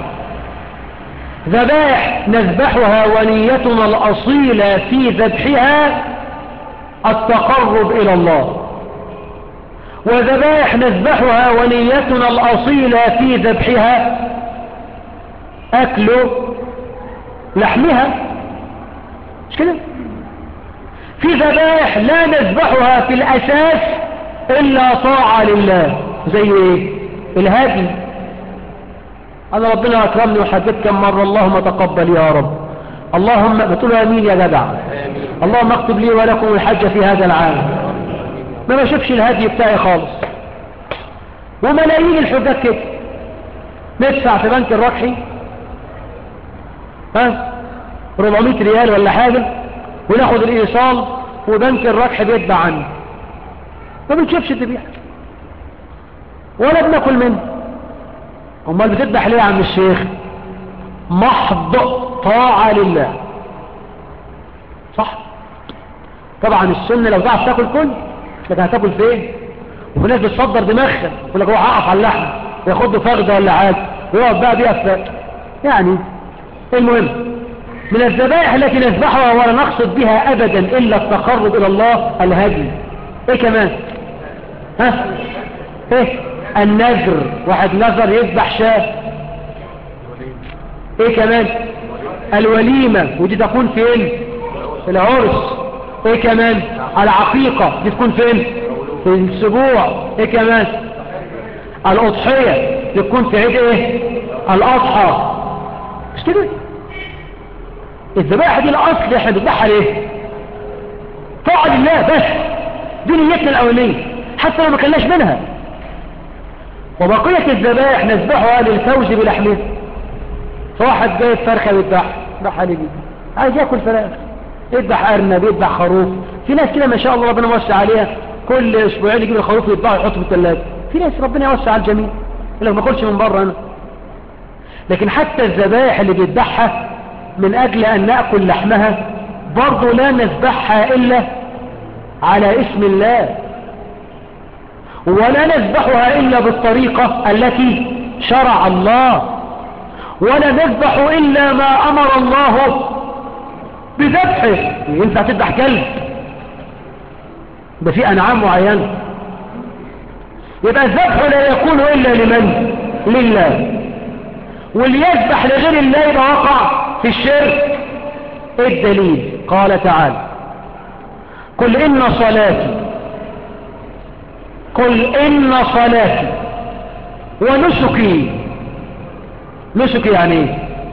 ذبائح نذبحها ونيتنا الأصيلة في ذبحها التقرب إلى الله وذبائح نذبحها ونيتنا الأصيلة في ذبحها أكل لحمها مش كده في ذبائح لا نذبحها في الأساس إلا طاعة لله زي إيه الهدي أنا ربنا أكرمني وحجت كم مرة اللهم تقبل يا رب اللهم بتقول أمين يا جدع اللهم اكتب لي ولكم الحج في هذا العام ما بشوفش الهدي بتاعي خالص وملايين الحجاج كده ندفع في بنك الركحي ها 400 ريال ولا حاجة وناخد الإيصال وبنك الركح بيتبع عنه ما بنشوفش الذبيحة ولا بناكل منه امال بتذبح ليه يا عم الشيخ محض طاعة لله صح طبعا السنة لو تعرف تاكل كل لكن هتاكل فين وفي ناس بتصدر دماغها يقول لك هو هقف على اللحم ياخد له فخده ولا حاجه ويقعد بقى بيها في يعني المهم من الذبائح التي نذبحها ولا نقصد بها ابدا الا التقرب الى الله الهدي ايه كمان ها ايه النذر واحد نذر يذبح شاه ايه كمان الوليمة ودي تكون فين في العرس ايه كمان العقيقة دي تكون فين في السبوع ايه كمان الاضحية دي تكون في عيد ايه الاضحى مش كده الذبائح دي الاصل احنا بنذبحها ليه طاعة لله بس دي نيتنا الاوليه حتى لو ما كلناش منها وبقية الذبائح نذبحها للفوز بلحمه واحد جايب فرخة يذبح يذبحها ليه عايز ياكل فراخ يذبح ارنب يذبح خروف في ناس كده ما شاء الله ربنا يوسع عليها كل اسبوعين يجيب الخروف يذبحه يحطه في الثلاجه في ناس ربنا يوسع على الجميع يقول لك ما اكلش من بره انا لكن حتى الذبائح اللي بيذبحها من اجل ان ناكل لحمها برضه لا نذبحها الا على اسم الله ولا نذبحها إلا بالطريقة التي شرع الله ولا نذبح إلا ما أمر الله بذبحه ينفع تذبح كلب ده في أنعام معينة يبقى الذبح لا يكون إلا لمن لله واللي يذبح لغير الله يبقى وقع في الشرك الدليل قال تعالى قل إن صلاتي قل إن صلاتي ونسكي نسكي يعني ايه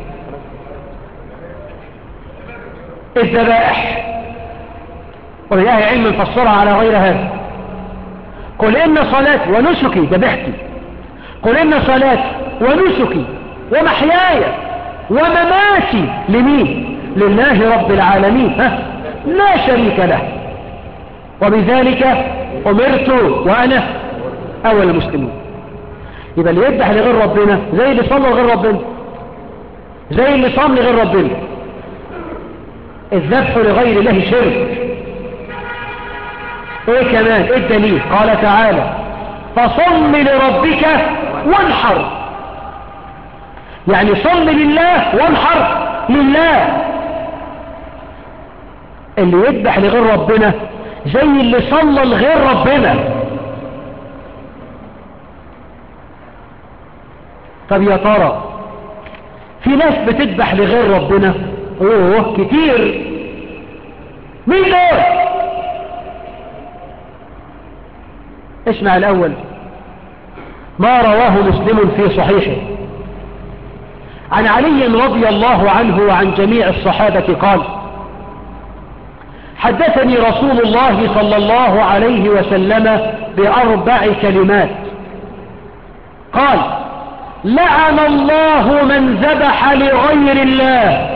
الذبائح ولله علم فسرها على غير هذا قل إن صلاتي ونسكي ذبحتي قل إن صلاتي ونسكي ومحياي ومماتي لمين لله رب العالمين ها؟ لا شريك له وبذلك أمرت وأنا أول المسلمين يبقى اللي يذبح لغير ربنا زي اللي صلى لغير ربنا زي اللي صام لغير ربنا الذبح لغير الله شرك ايه كمان ايه الدليل قال تعالى فصل لربك وانحر يعني صل لله وانحر لله اللي يذبح لغير ربنا زي اللي صلى لغير ربنا طب يا ترى في ناس بتذبح لغير ربنا اوه كتير مين دول اسمع الاول ما رواه مسلم في صحيحه عن علي رضي الله عنه وعن جميع الصحابة قال حدثني رسول الله صلى الله عليه وسلم بأربع كلمات قال لعن الله من ذبح لغير الله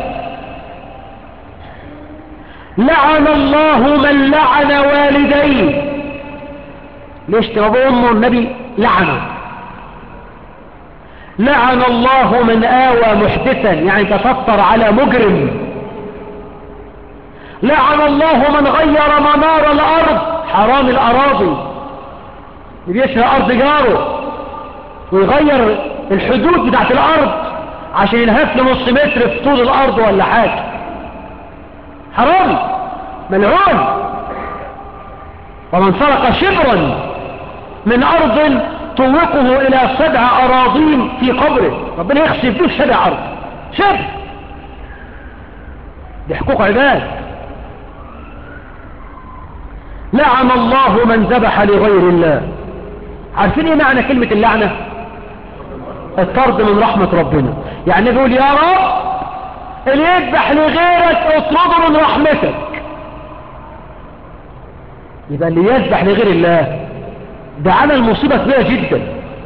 لعن الله من لعن والديه ليش تربوا أمه النبي لعنه لعن الله من آوى محدثا يعني تفطر على مجرم لعن الله من غير منار الأرض حرام الأراضي بيشرى أرض جاره ويغير الحدود بتاعت الأرض عشان ينهف لنص متر في طول الأرض ولا حاجة حرام ملعون ومن سرق شبرا من أرض طوقه إلى سبع أراضين في قبره ربنا يخسف به سبع أرض شبر دي حقوق عباد لعن الله من ذبح لغير الله عارفين ايه معنى كلمة اللعنة الطرد من رحمة ربنا يعني بيقول يا رب اللي يذبح لغيرك اطرده من رحمتك يبقى اللي يذبح لغير الله ده عمل مصيبة كبيرة جدا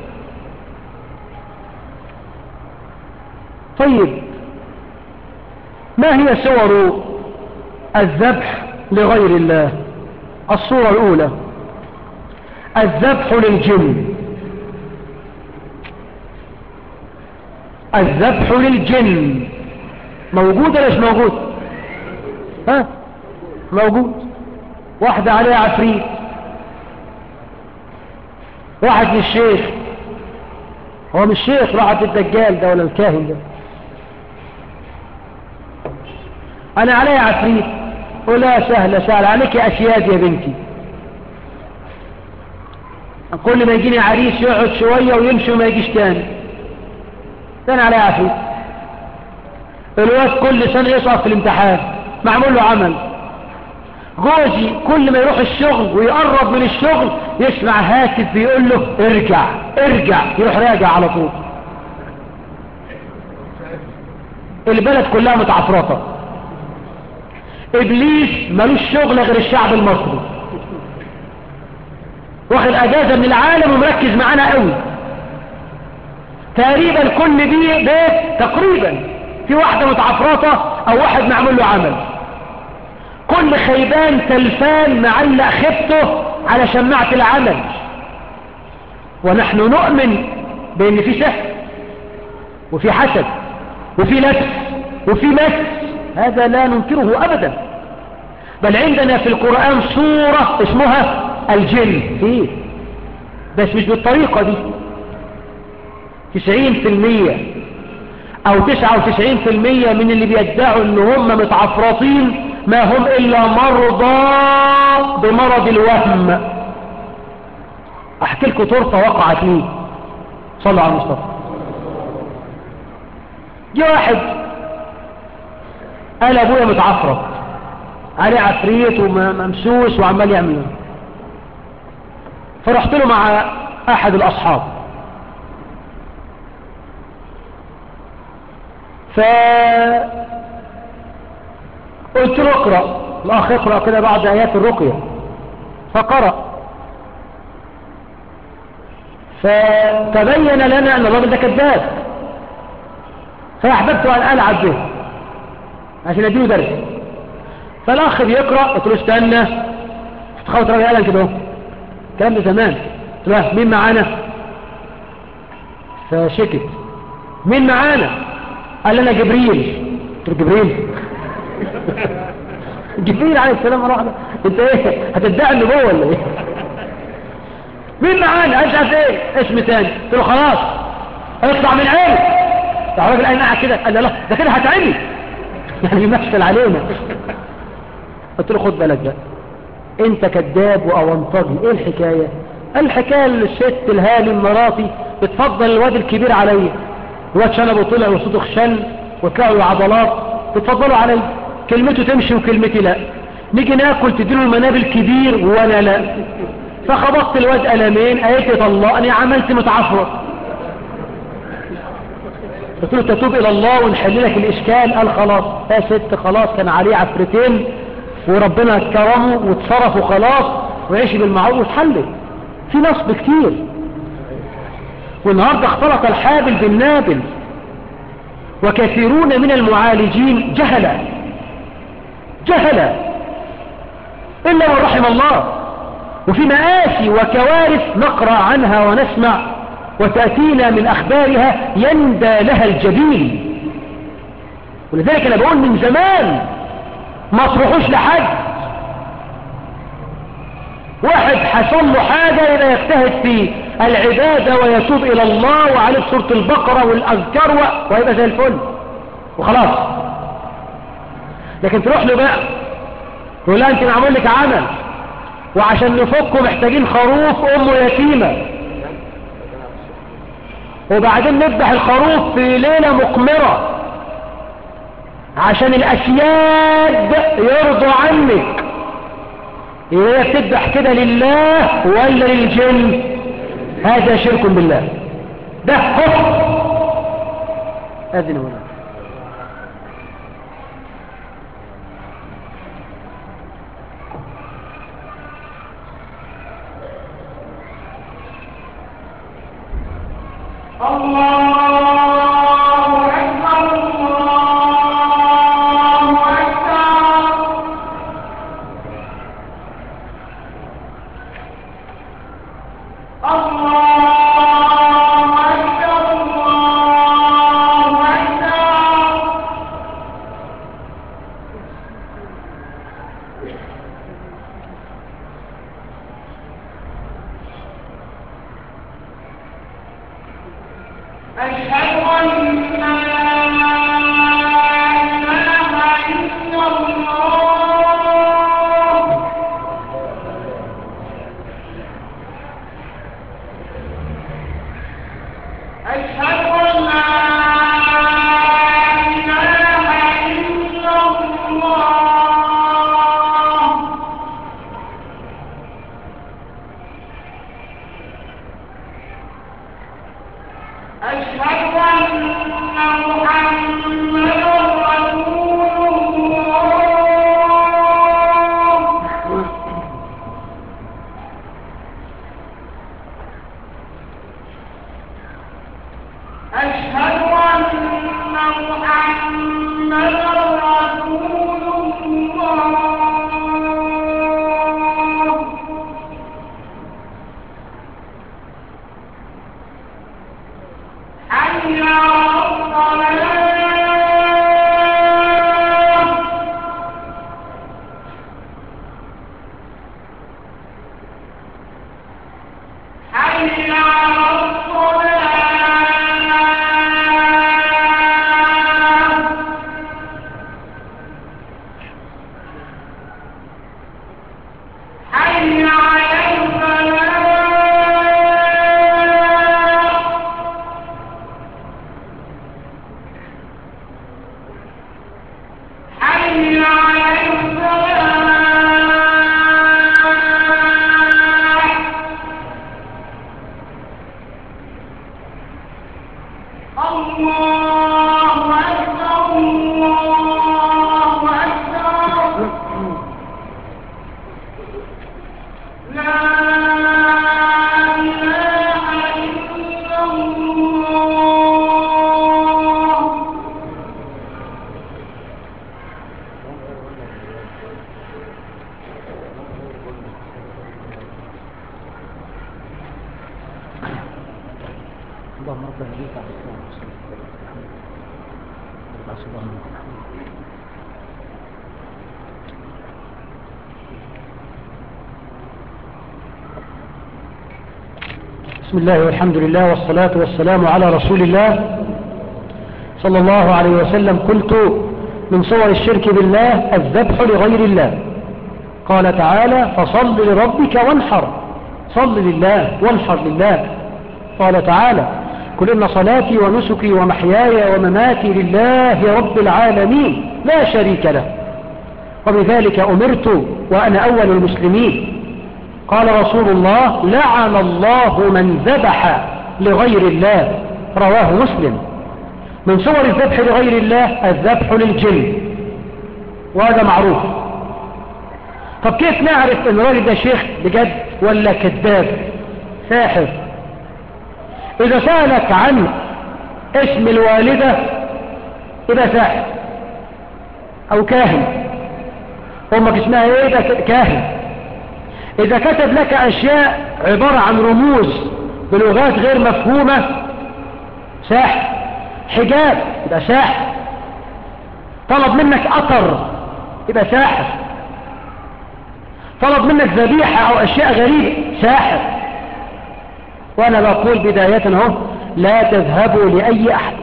طيب ما هي صور الذبح لغير الله الصورة الأولى الذبح للجن الذبح للجن موجود ولا مش موجود ها موجود واحدة عليها عفريت واحد للشيخ هو مش شيخ راحت الدجال ده ولا الكاهن ده انا عليها عفريت ولا سهلة سهلة عليك أسياد يا بنتي كل ما يجيني عريس يقعد شوية ويمشي وما يجيش تاني تاني عليه عفريت الواد كل سنة يسقط في الامتحان معمول له عمل جوزي كل ما يروح الشغل ويقرب من الشغل يسمع هاتف بيقول له ارجع ارجع يروح راجع على طول البلد كلها متعفرطه ابليس ملوش شغل غير الشعب المصري واخد اجازة من العالم ومركز معانا قوي تقريبا كل دي بيت تقريبا في واحدة متعفرطة او واحد معمول له عمل كل خيبان تلفان معلق خبته على شماعة العمل ونحن نؤمن بان في سحر وفي حسد وفي لبس وفي مس هذا لا ننكره أبدا بل عندنا في القرآن صورة اسمها الجن فيه بس مش بالطريقة دي تسعين في المية أو تسعة وتسعين في المية من اللي بيدعوا ان هم متعفرطين ما هم إلا مرضى بمرض الوهم أحكي لكم طرفة وقعت لي صلوا على المصطفى جه واحد قال ابويا متعفرط عليه عفريت وممسوس وعمال يعمل فرحت له مع احد الاصحاب ف قلت له اقرا الاخ اقرا كده بعض ايات الرقيه فقرا فتبين لنا ان الراجل ده كذاب فاحببت ان العب به عشان اديله درس فالاخ بيقرا قلت له استنى تخوت راجل قلم كده اهو الكلام ده زمان قلت له مين معانا فشكت مين معانا قال لنا جبريل قلت له جبريل جبريل عليه السلام مره واحده انت ايه هتدعي النبوه ولا ايه مين معانا قال مش عارف ايه اسم تاني قلت له خلاص اطلع من عيني راح الراجل قال قاعد كده قال لا ده كده هتعمي يعني يمثل علينا قلت له خد بالك بقى انت كذاب واونطجي ايه الحكاية الحكاية الست الهالم مراتي بتفضل الواد الكبير عليا الواد شنبه طلع وصوته خشن وطلعوا العضلات بتفضلوا عليا كلمته تمشي وكلمتي لا نيجي ناكل تديله المناب الكبير وانا لا فخبطت الواد قلمين قالت لي طلقني عملت متعفرة قلت له تتوب الى الله ونحل لك الاشكال قال خلاص يا ست خلاص كان عليه عفرتين وربنا كرمه واتصرف وخلاص وعيش بالمعروف واتحلت في نصب كتير والنهارده اختلط الحابل بالنابل وكثيرون من المعالجين جهلا جهلا إلا من رحم الله وفي مآسي وكوارث نقرأ عنها ونسمع وتأتينا من أخبارها يندى لها الجبين ولذلك أنا بقول من زمان ما تروحوش لحد واحد حصل له حاجة يبقى يجتهد في العبادة ويتوب إلى الله وعليه سورة البقرة والأذكار ويبقى زي الفل وخلاص لكن تروح له بقى يقول لها انت معمول لك عمل وعشان نفكه محتاجين خروف امه يتيمة وبعدين نذبح الخروف في ليلة مقمرة عشان الاسياد يرضوا عنك هي بتذبح كده لله ولا للجن هذا شرك بالله ده كفر اذن هنا
الله أكبر الله أكبر الله أكبر الله أكبر أشهد أن لا إله إلا الله أشهد أن لا إله إلا الله أشهد أن محمدا رسول الله أشهد أن محمدا رسول الله حي على الصلاة حي على الصلاة حي على الفلاح حي على الفلاح الله أكبر الله أكبر لا إله إلا الله
اللهم ربنا يهديك على الإسلام والسلام بسم الله والحمد لله والصلاة والسلام على رسول الله صلى الله عليه وسلم قلت من صور الشرك بالله الذبح لغير الله قال تعالى فصل لربك وانحر صل لله وانحر لله قال تعالى قل إن صلاتي ونسكي ومحياي ومماتي لله رب العالمين لا شريك له وبذلك أمرت وأنا أول المسلمين قال رسول الله لعن الله من ذبح لغير الله رواه مسلم من صور الذبح لغير الله الذبح للجن وهذا معروف طب كيف نعرف ان الراجل ده شيخ بجد ولا كذاب ساحر اذا سألك عن اسم الوالدة يبقى ساحر او كاهن امك اسمها ايه ده كاهن اذا كتب لك اشياء عبارة عن رموز بلغات غير مفهومة ساحر حجاب يبقى ساحر طلب منك اثر يبقى ساحر طلب منك ذبيحة او اشياء غريبة ساحر وانا بقول بداية اهو لا تذهبوا لاي احد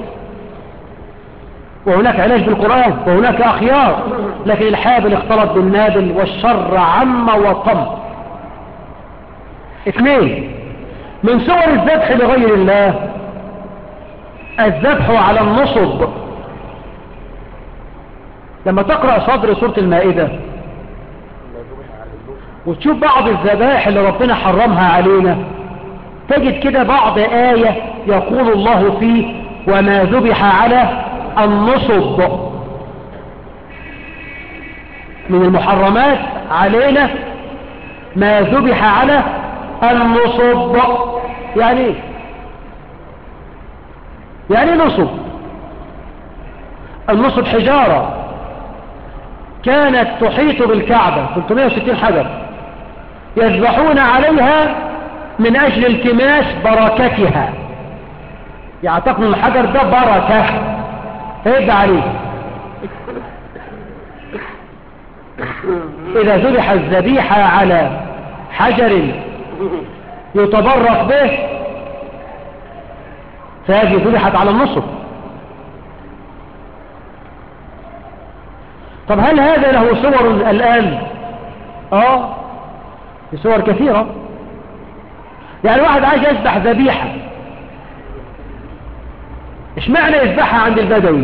وهناك علاج بالقرآن وهناك أخيار لكن الحابل اختلط بالنابل والشر عم وطم اثنين من صور الذبح لغير الله الذبح على النصب لما تقرأ صدر سورة المائدة وتشوف بعض الذبائح اللي ربنا حرمها علينا تجد كده بعض آية يقول الله فيه وما ذبح على النصب من المحرمات علينا ما ذبح على النصب يعني ايه يعني نصب النصب حجارة كانت تحيط بالكعبة 360 حجر يذبحون عليها من أجل التماس بركتها يعتقد الحجر ده بركة فيبدأ عليه إذا ذبح الذبيحة على حجر يتبرك به فهذه ذبحت على النصب طب هل هذا له صور الآن اه صور كثيرة يعني واحد عايز يذبح ذبيحة ايش معنى يذبحها عند البدوي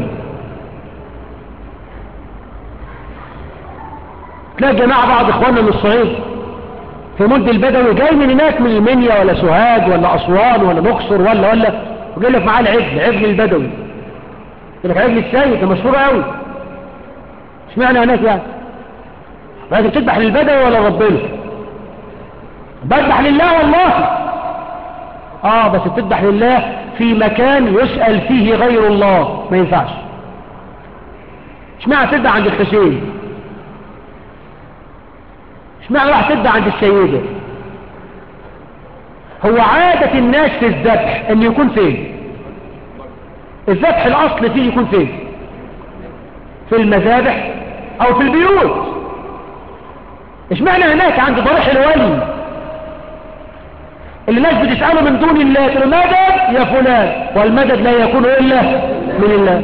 تلاقي جماعة بعض اخواننا من الصعيد في مد البدوي جاي من هناك من المنيا ولا سوهاج ولا اسوان ولا مقصر ولا ولا وجاي لك معاه العجل عجل البدوي يقول لك عجل السيد ده مشهور قوي ايش معنى هناك يعني لازم تذبح للبدوي ولا ربنا بذبح لله والله اه بس تذبح لله في مكان يسأل فيه غير الله ما ينفعش ايش معنى تذبح عند الحسين ايش معنى راح تذبح عند السيدة هو عادة الناس في الذبح ان يكون فين الذبح الاصل فيه يكون فين في المذابح او في البيوت ايش معنى هناك عند ضريح الولي اللي الناس بتسأله من دون الله تقول مدد يا فلان والمدد لا يكون إلا من الله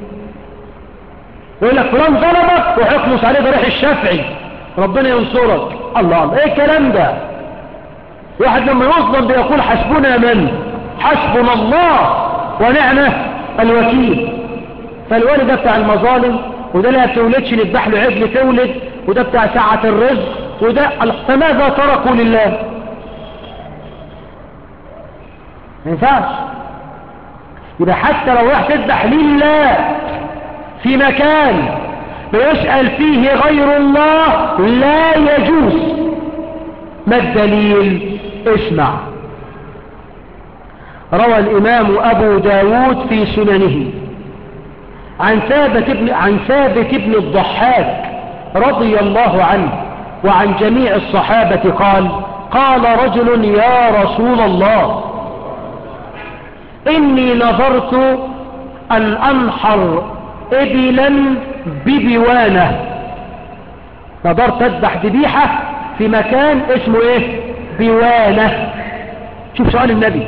يقول لك فلان ظلمك وحكمس عليه ضريح الشافعي ربنا ينصرك الله الله ايه الكلام ده واحد لما يظلم بيقول حسبنا من حسبنا الله ونعمه الوكيل فالوالد ده بتاع المظالم وده لا تولدش نذبح له عجل تولد وده بتاع ساعة الرزق وده فماذا تركوا لله ما ينفعش يبقى حتى لو راح تذبح لله في مكان بيسأل فيه غير الله لا يجوز ما الدليل اسمع روى الإمام أبو داود في سننه عن ثابت ابن, عن ثابت ابن الضحاك رضي الله عنه وعن جميع الصحابة قال قال رجل يا رسول الله إني نظرت أن أنحر إبلا ببوانة نظرت أذبح ذبيحة في مكان اسمه إيه بوانة شوف سؤال النبي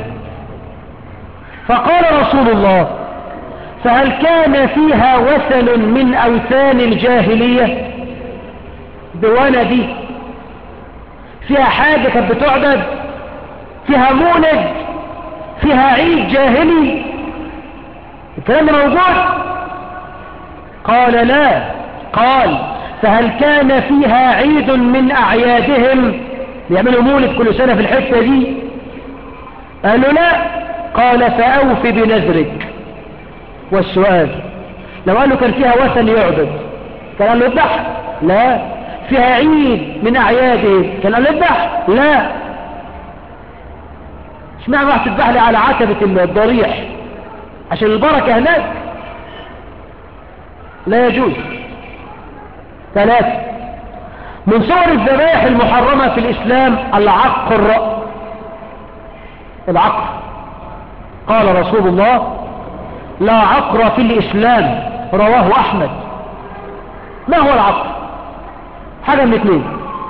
فقال رسول الله فهل كان فيها وثن من أوثان الجاهلية بوانة دي فيها حاجة كانت بتعبد فيها مولد فيها عيد جاهلي الكلام ده موجود قال لا قال فهل كان فيها عيد من أعيادهم يعملوا مولد كل سنة في الحتة دي قالوا لا قال فأوف بنذرك والسؤال لو قال له كان فيها وثن يعبد كان قال له اذبح لا فيها عيد من اعياده كان قال له اذبح لا اشمعنى راح تذبح لي على عتبة الضريح عشان البركة هناك لا يجوز ثلاثة من صور الذبائح المحرمة في الإسلام العقر العقر قال رسول الله لا عقر في الإسلام رواه أحمد ما هو العقر حاجة من اثنين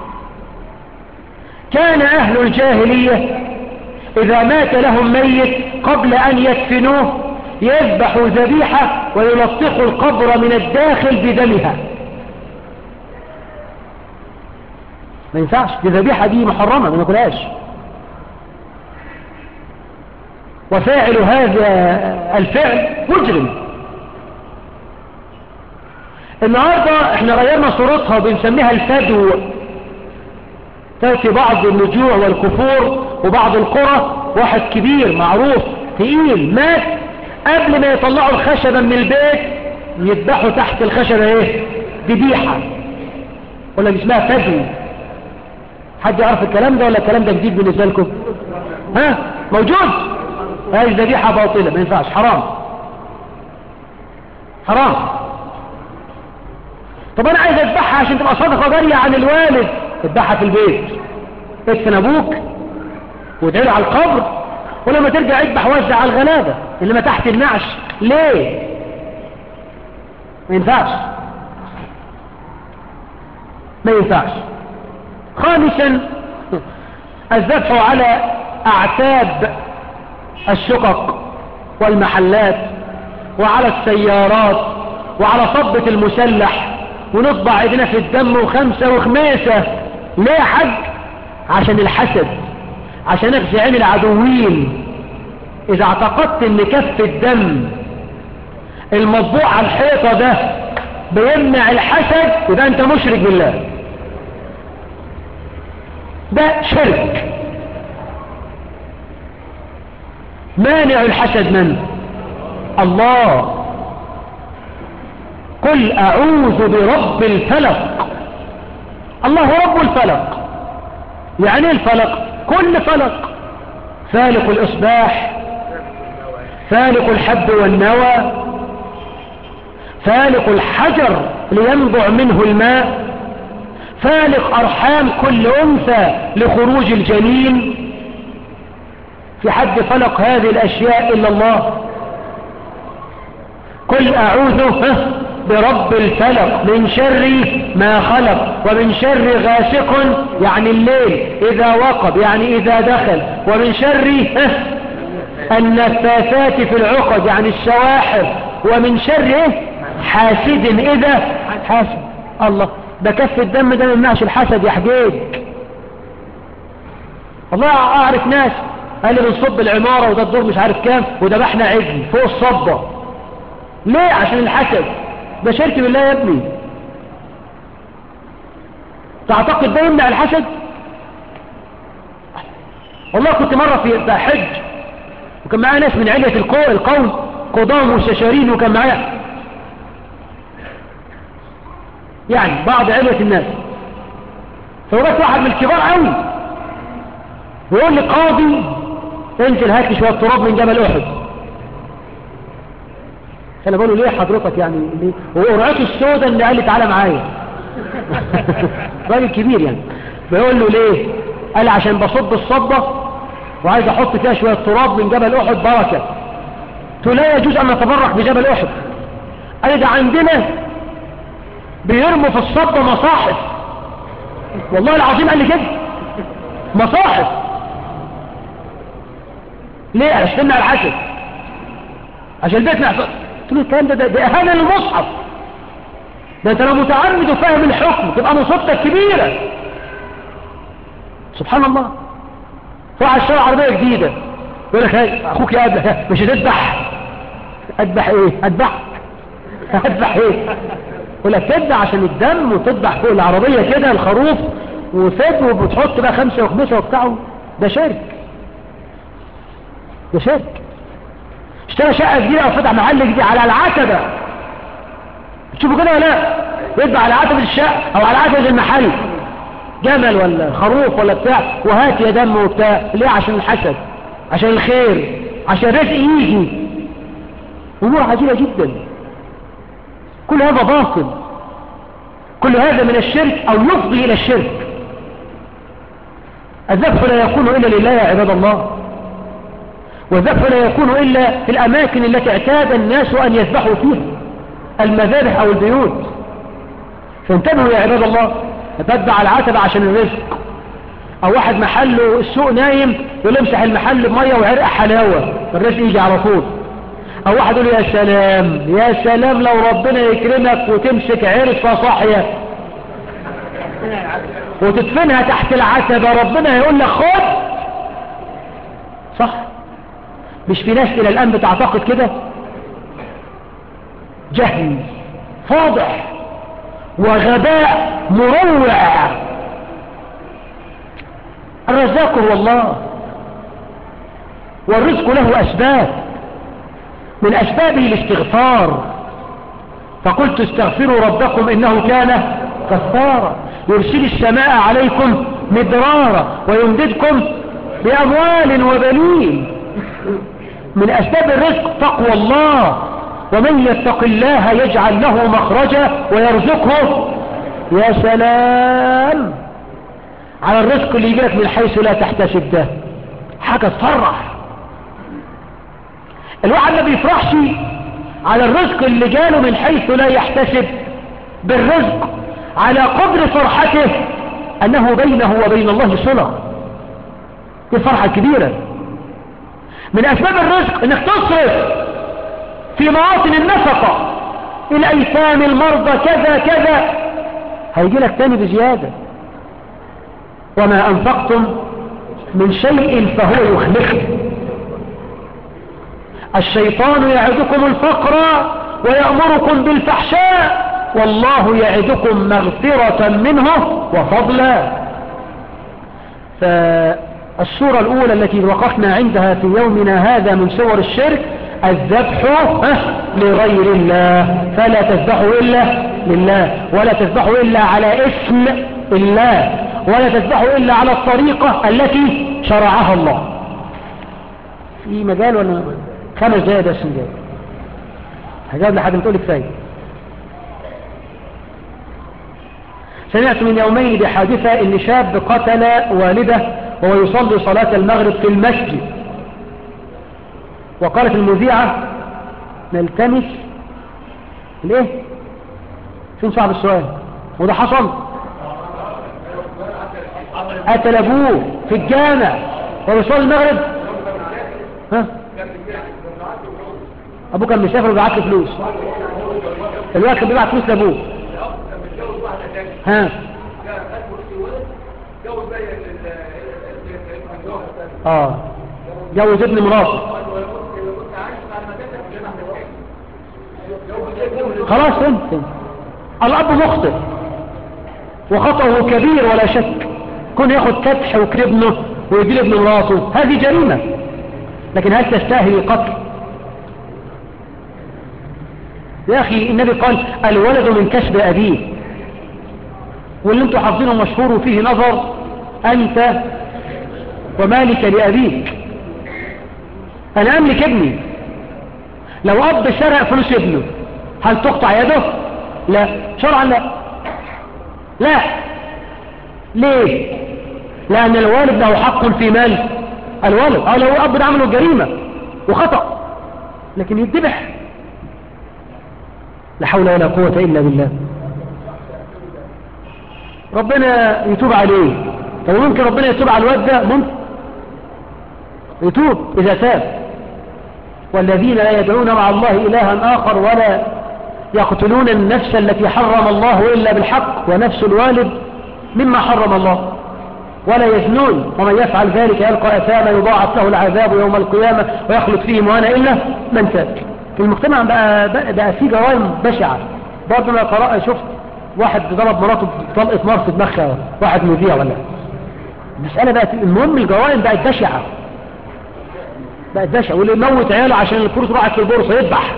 كان أهل الجاهلية إذا مات لهم ميت قبل أن يدفنوه يذبحوا ذبيحة ويلطخوا القبر من الداخل بدمها ما ينفعش دي ذبيحة دي محرمة ما ناكلهاش وفاعل هذا الفعل مجرم النهاردة احنا غيرنا صورتها وبنسميها الفدو تأتي بعض النجوع والكفور وبعض القرى واحد كبير معروف تقيل مات قبل ما يطلعوا الخشبة من البيت يذبحوا تحت الخشبة ايه ذبيحة ولا اسمها فدو حد يعرف الكلام ده ولا الكلام ده جديد بالنسبة لكم ها موجود هذه الذبيحة باطلة ما ينفعش حرام حرام طب انا عايز اذبحها عشان تبقى صدقة جارية عن الوالد اذبحها في البيت ادفن ابوك وادعي على القبر ولما ترجع اذبح وزع على الغلابة اللي ما تحت النعش ليه ما ينفعش ما ينفعش خامسا الذبح على اعتاب الشقق والمحلات وعلى السيارات وعلى صبة المسلح ونطبع ايدينا في الدم وخمسة وخميسة ليه يا حاج عشان الحسد عشان اخزي عين العدوين اذا اعتقدت ان كف الدم المطبوع على الحيطة ده بيمنع الحسد يبقى انت مشرك بالله ده شرك مانع الحسد من الله قل اعوذ برب الفلق الله رب الفلق يعني ايه الفلق كل فلق فالق الاصباح فالق الحب والنوى فالق الحجر لينبع منه الماء فالق ارحام كل انثى لخروج الجنين في حد فلق هذه الاشياء الا الله قل اعوذ برب الفلق من شر ما خلق ومن شر غاسق يعني الليل اذا وقب يعني اذا دخل ومن شر النفاثات في العقد يعني السواحر ومن شر حاسد اذا حاسد الله ده كف الدم ده ما يمنعش الحسد يا حجيج والله اعرف ناس قال لي بنصب العمارة وده الدور مش عارف كام وذبحنا عجل فوق الصبة ليه عشان الحسد ده شرك بالله يا ابني تعتقد ده يمنع الحسد والله كنت مرة في حج وكان معايا ناس من علية القوم قضام وششارين وكان معايا يعني بعض علية الناس فورات واحد من الكبار قوي ويقول لي قاضي انزل هات لي شويه تراب من جبل احد انا بقول له ليه حضرتك يعني ليه وقرعته السوداء اللي قال لي تعالى معايا راجل كبير يعني بيقول له ليه قال عشان بصب الصبه وعايز احط فيها شويه تراب من جبل احد بركه قلت لا يجوز ان نتبرك بجبل احد قال ده عندنا بيرموا في الصبه مصاحف والله العظيم قال لي كده مصاحف ليه عشان تمنع الحسد عشان البيت نحفظ قلت له الكلام ده ده, ده اهانه للمصحف ده انت لو متعمد وفاهم الحكم تبقى مصيبتك كبيره سبحان الله راح الشارع عربيه جديده يقول لك اخوك يقابلك مش هتذبح اذبح ايه اذبح اذبح ايه يقول لك تذبح عشان الدم وتذبح فوق العربيه كده الخروف وفد وبتحط بقى خمسه وخمسه وبتاعه ده شرك ده شرك اشترى شقة جديدة او فتح محل جديد على العتبة تشوفوا كده ولا لا يطبع على عتبة الشقة او على عتبة المحل جمل ولا خروف ولا بتاع وهات يا دم وبتاع ليه عشان الحسد عشان الخير عشان الرزق يجي امور عجيبة جدا كل هذا باطل كل هذا من الشرك او يفضي الى الشرك الذبح لا يكون الا لله يا عباد الله والذبح لا يكون الا في الاماكن التي اعتاد الناس ان يذبحوا فيها المذابح او البيوت فانتبهوا يا عباد الله تتبع العتبة عشان الرزق او واحد محله السوق نايم يقول امسح المحل بمية وعرق حلاوة الرزق يجي على طول او واحد يقول يا سلام يا سلام لو ربنا يكرمك وتمسك عرفة صاحية وتدفنها تحت العتبة ربنا هيقول لك خد صح مش في ناس الى الان بتعتقد كده جهل فاضح وغباء مروع الرزاق هو الله والرزق له أسباب من أسبابه الاستغفار فقلت استغفروا ربكم إنه كان غفارا يرسل السماء عليكم مدرارا ويمددكم بأموال وبنين من أسباب الرزق تقوى الله ومن يتق الله يجعل له مخرجا ويرزقه يا سلام على الرزق اللي يجيلك من حيث لا تحتسب ده حاجة تفرح الواحد ما بيفرحش على الرزق اللي جاله من حيث لا يحتسب بالرزق على قدر فرحته أنه بينه وبين الله صلة دي فرحة كبيرة من أسباب الرزق أنك تصرف في مواطن النفقة الأيتام المرضى كذا كذا هيجي لك تاني بزيادة وما أنفقتم من شيء فهو يخلفه الشيطان يعدكم الفقر ويأمركم بالفحشاء والله يعدكم مغفرة منه وفضلا فالصورة الأولى التي وقفنا عندها في يومنا هذا من صور الشرك الذبح لغير الله فلا تذبحوا إلا لله ولا تذبحوا إلا على اسم الله ولا تذبحوا إلا على الطريقة التي شرعها الله في مجال ولا خمس دقايق بس مجال هجاب لحد ما تقول كفايه سمعت من يومين بحادثة ان شاب قتل والده وهو يصلي صلاة المغرب في المسجد وقالت المذيعة نلتمس ليه فين صعب السؤال وده حصل قتل ابوه في الجامع وهو يصلي المغرب ها ابوه كان مسافر وبيبعت له فلوس الوقت كان بيبعت فلوس لابوه ها اه جوز ابن مراته خلاص فهمت الاب مخطئ وخطأه كبير ولا شك كون ياخد كبح وكربنه ويديل ابن مراته هذه جريمة لكن هل تستاهل القتل يا أخي النبي قال الولد من كسب أبيه واللي انتوا حافظينه مشهور وفيه نظر أنت ومالك لأبيك أنا أملك ابني لو أب سرق فلوس ابنه هل تقطع يده لا شرعا لا لا ليه لأن الوالد له حق في مال الولد أو لو أب ده عمله جريمة وخطأ لكن يتذبح لا حول ولا قوة إلا بالله ربنا يتوب عليه طب ممكن ربنا يتوب على الواد ده ممكن يتوب إذا تاب والذين لا يدعون مع الله إلها آخر ولا يقتلون النفس التي حرم الله إلا بالحق ونفس الوالد مما حرم الله ولا يزنون ومن يفعل ذلك يلقى أثاما يضاعف له العذاب يوم القيامة ويخلد فيه مهانا إلا من تاب في المجتمع بقى, بقى, بقى في جرائم بشعة برضه انا قرأ شفت واحد ضرب مراته بطلقة نار في دماغها واحد مذيع ولا المسألة بقت المهم الجرائم بقت بشعة بقت بشع واللي يموت عياله عشان الفلوس راحت في البورصة يذبح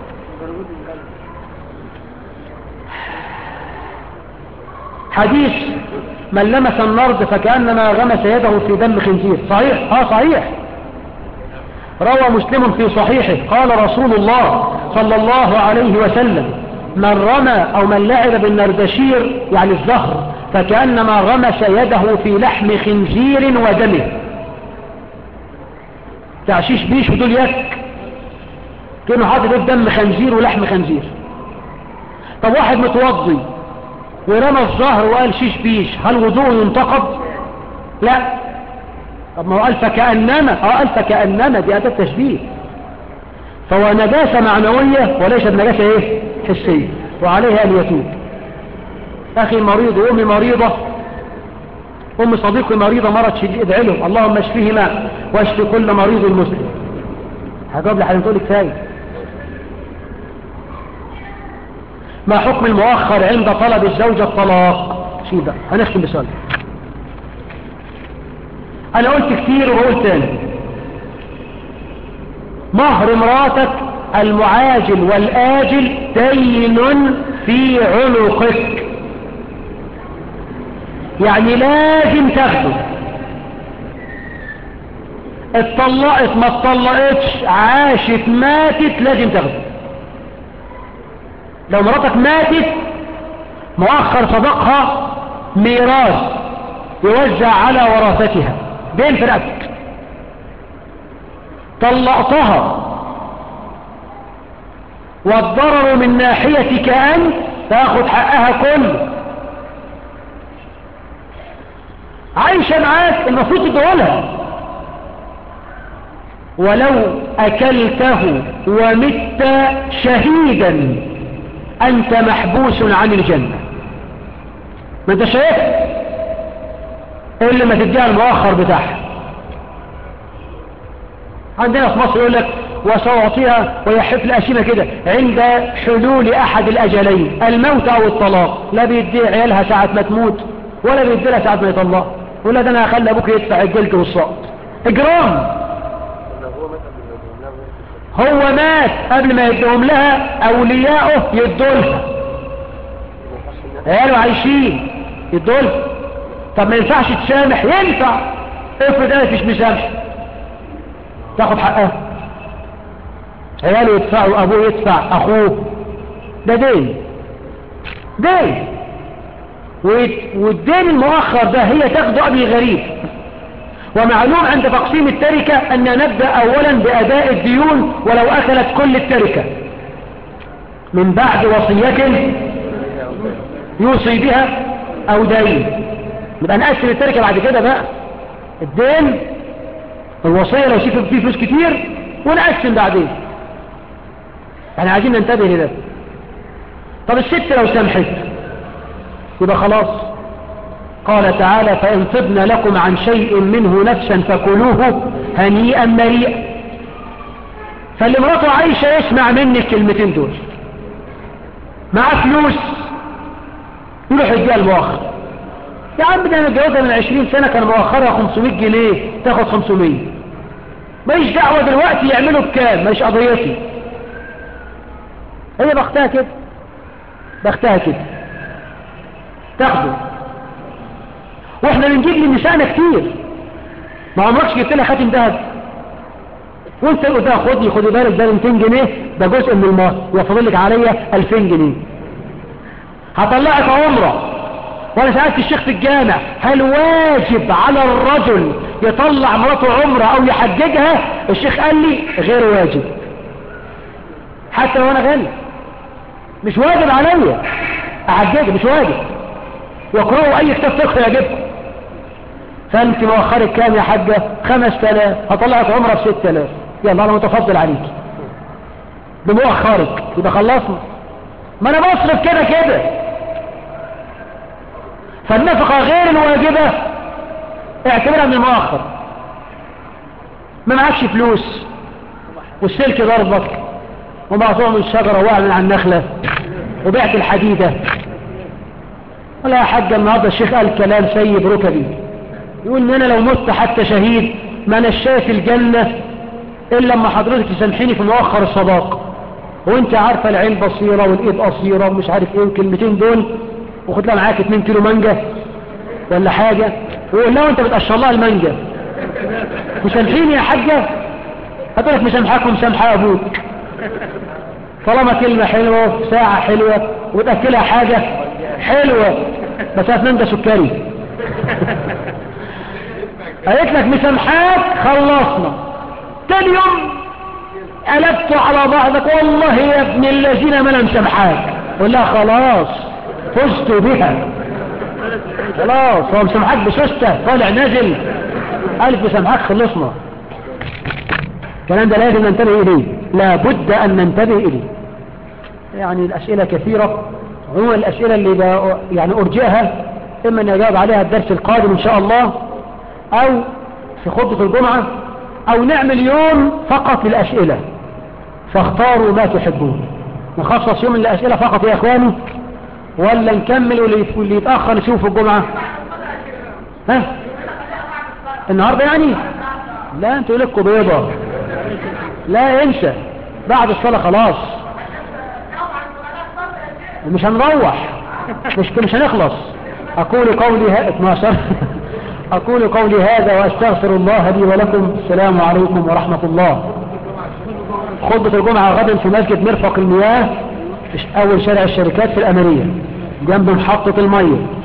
حديث من لمس النرد فكأنما غمس يده في دم خنزير صحيح اه صحيح روى مسلم في صحيحه قال رسول الله صلى الله عليه وسلم من رمى او من لعب بالنردشير يعني الزهر فكأنما غمس يده في لحم خنزير ودمه تعشيش بيش ودول يك كانوا حاطط دم خنزير ولحم خنزير طب واحد متوضي ورمى الظهر وقال شيش بيش هل وضوءه ينتقض لا طب ما هو قال فكأنما اه قال فكأنما دي أداة تشبيه فهو نجاسة معنوية وليست نجاسة ايه حسية وعليها أن يتوب أخي مريض وأمي مريضة أم صديقي مريضة مرض شديد ادعي لهم اللهم اشفيهما واشف كل مريض مسلم هجاوب لحد تقول لك ثاني ما حكم المؤخر عند طلب الزوجة الطلاق شيء بقى هنختم بسؤال انا قلت كتير وبقول تاني مهر مراتك المعاجل والآجل دين في عنقك يعني لازم تاخده اتطلقت ما اتطلقتش عاشت ماتت لازم تاخده لو مراتك ماتت مؤخر صدقها ميراث يوزع على ورثتها بين في رقبتك طلقتها والضرر من ناحيتك أنت تاخد حقها كله عايشة معاك المفروض تدولها ولو أكلته ومت شهيدا أنت محبوس عن الجنة ما انت شايف اللي ما تديها المؤخر بتاعها عندنا في مصر يقول لك وسأعطيها وهي حفل أشيمة كده عند حلول أحد الأجلين الموت أو الطلاق لا بيدي عيالها ساعة ما تموت ولا بيدي لها ساعة ما يطلق ولا ده أنا هخلي أبوك يدفع الجلد والصوت إجرام هو مات قبل ما يدهم لها أولياؤه يدولها عياله عايشين يدولها طب ما ينفعش تسامح ينفع افرض انا مش مسامح تاخد حقها عياله يدفعوا ابوه يدفع اخوه ده دين دين والدين المؤخر ده هي تاخده ابي غريب ومعلوم عند تقسيم التركة أن نبدأ أولا بأداء الديون ولو أكلت كل التركة من بعد وصية يوصي بها أو دين نبقى نقسم التركة بعد كده بقى الدين الوصية لو شفت فيه فلوس كتير ونقسم بعدين احنا عايزين ننتبه لده طب الست لو سمحت يبقى خلاص قال تعالى فإن طبن لكم عن شيء منه نفسا فكلوه هنيئا مريئا فاللي مراته عايشة يسمع مني الكلمتين دول معاه فلوس يروح يديها المؤخر يا عم ده انا متجوزها من 20 سنة كان مؤخرها 500 جنيه تاخد 500 ماليش دعوة دلوقتي يعملوا بكام ماليش قضيتي هي بختها كده بختها كده تاخده واحنا بنجيب لنسائنا كتير ما عمركش جبت لها خاتم ذهب وانت تقول ده خدي خدي بالك ده 200 جنيه ده جزء من المال وفاضل لك عليا 2000 جنيه هطلعك عمره وانا سألت الشيخ في الجامع هل واجب على الرجل يطلع مراته عمره او يحججها الشيخ قال لي غير واجب حتى وانا غني مش واجب عليا احججها مش واجب واقرأوا اي كتاب فقه يعجبكم فانت مؤخرك كام يا حاجة خمس تلاف هطلعك عمره بست تلاف يلا انا متفضل عليك بمؤخرك يبقى خلصنا ما انا بصرف كده كده فالنفقة غير الواجبة اعتبرها من المؤخر ما معكش فلوس والسلك ضربك ومقطوع من الشجرة وقع من على النخلة وبعت الحديدة ولا يا حاج النهارده الشيخ قال كلام سيب ركبي يقول ان انا لو مت حتى شهيد ما انا شايف الجنة إلا لما حضرتك تسامحيني في مؤخر الصداقة وانت عارفة العين بصيرة والإيد قصيرة ومش عارف ايه والكلمتين دول وخد لها معاك 2 كيلو مانجا ولا حاجة ويقول لها انت بتقشر لها المانجا مسامحيني يا حاجة هتقول لك مسامحاك ومسامحة ابوك طالما كلمة حلوة ساعة حلوة وتأكلها حاجة حلوة بس هتنام سكري قالت لك مسامحاك خلصنا تاني يوم قلبت على بعضك والله يا ابن الذين ما انا مسامحاك قول لها خلاص فزت بها خلاص هو مسامحاك بسوسته طالع نازل ألف مسامحاك خلصنا الكلام ده لازم ننتبه إليه لابد أن ننتبه إليه يعني الأسئلة كثيرة عموما الأسئلة اللي ب- يعني أرجئها إما أن أجاوب عليها الدرس القادم إن شاء الله أو في خطبة الجمعة أو نعمل يوم فقط للأسئلة فاختاروا ما تحبون نخصص يوم للأسئلة فقط يا إخواني ولا نكمل واللي واللي يتأخر نشوفه في الجمعة ها النهاردة يعني لا انتوا لكم بيضة لا انسى بعد الصلاة خلاص مش هنروح مش مش هنخلص اقول قولي ها 12 اقول قولي هذا واستغفر الله لي ولكم السلام عليكم ورحمة الله خطبة الجمعة غدا في مسجد مرفق المياه اول شارع الشركات في الامرية جنب محطة المية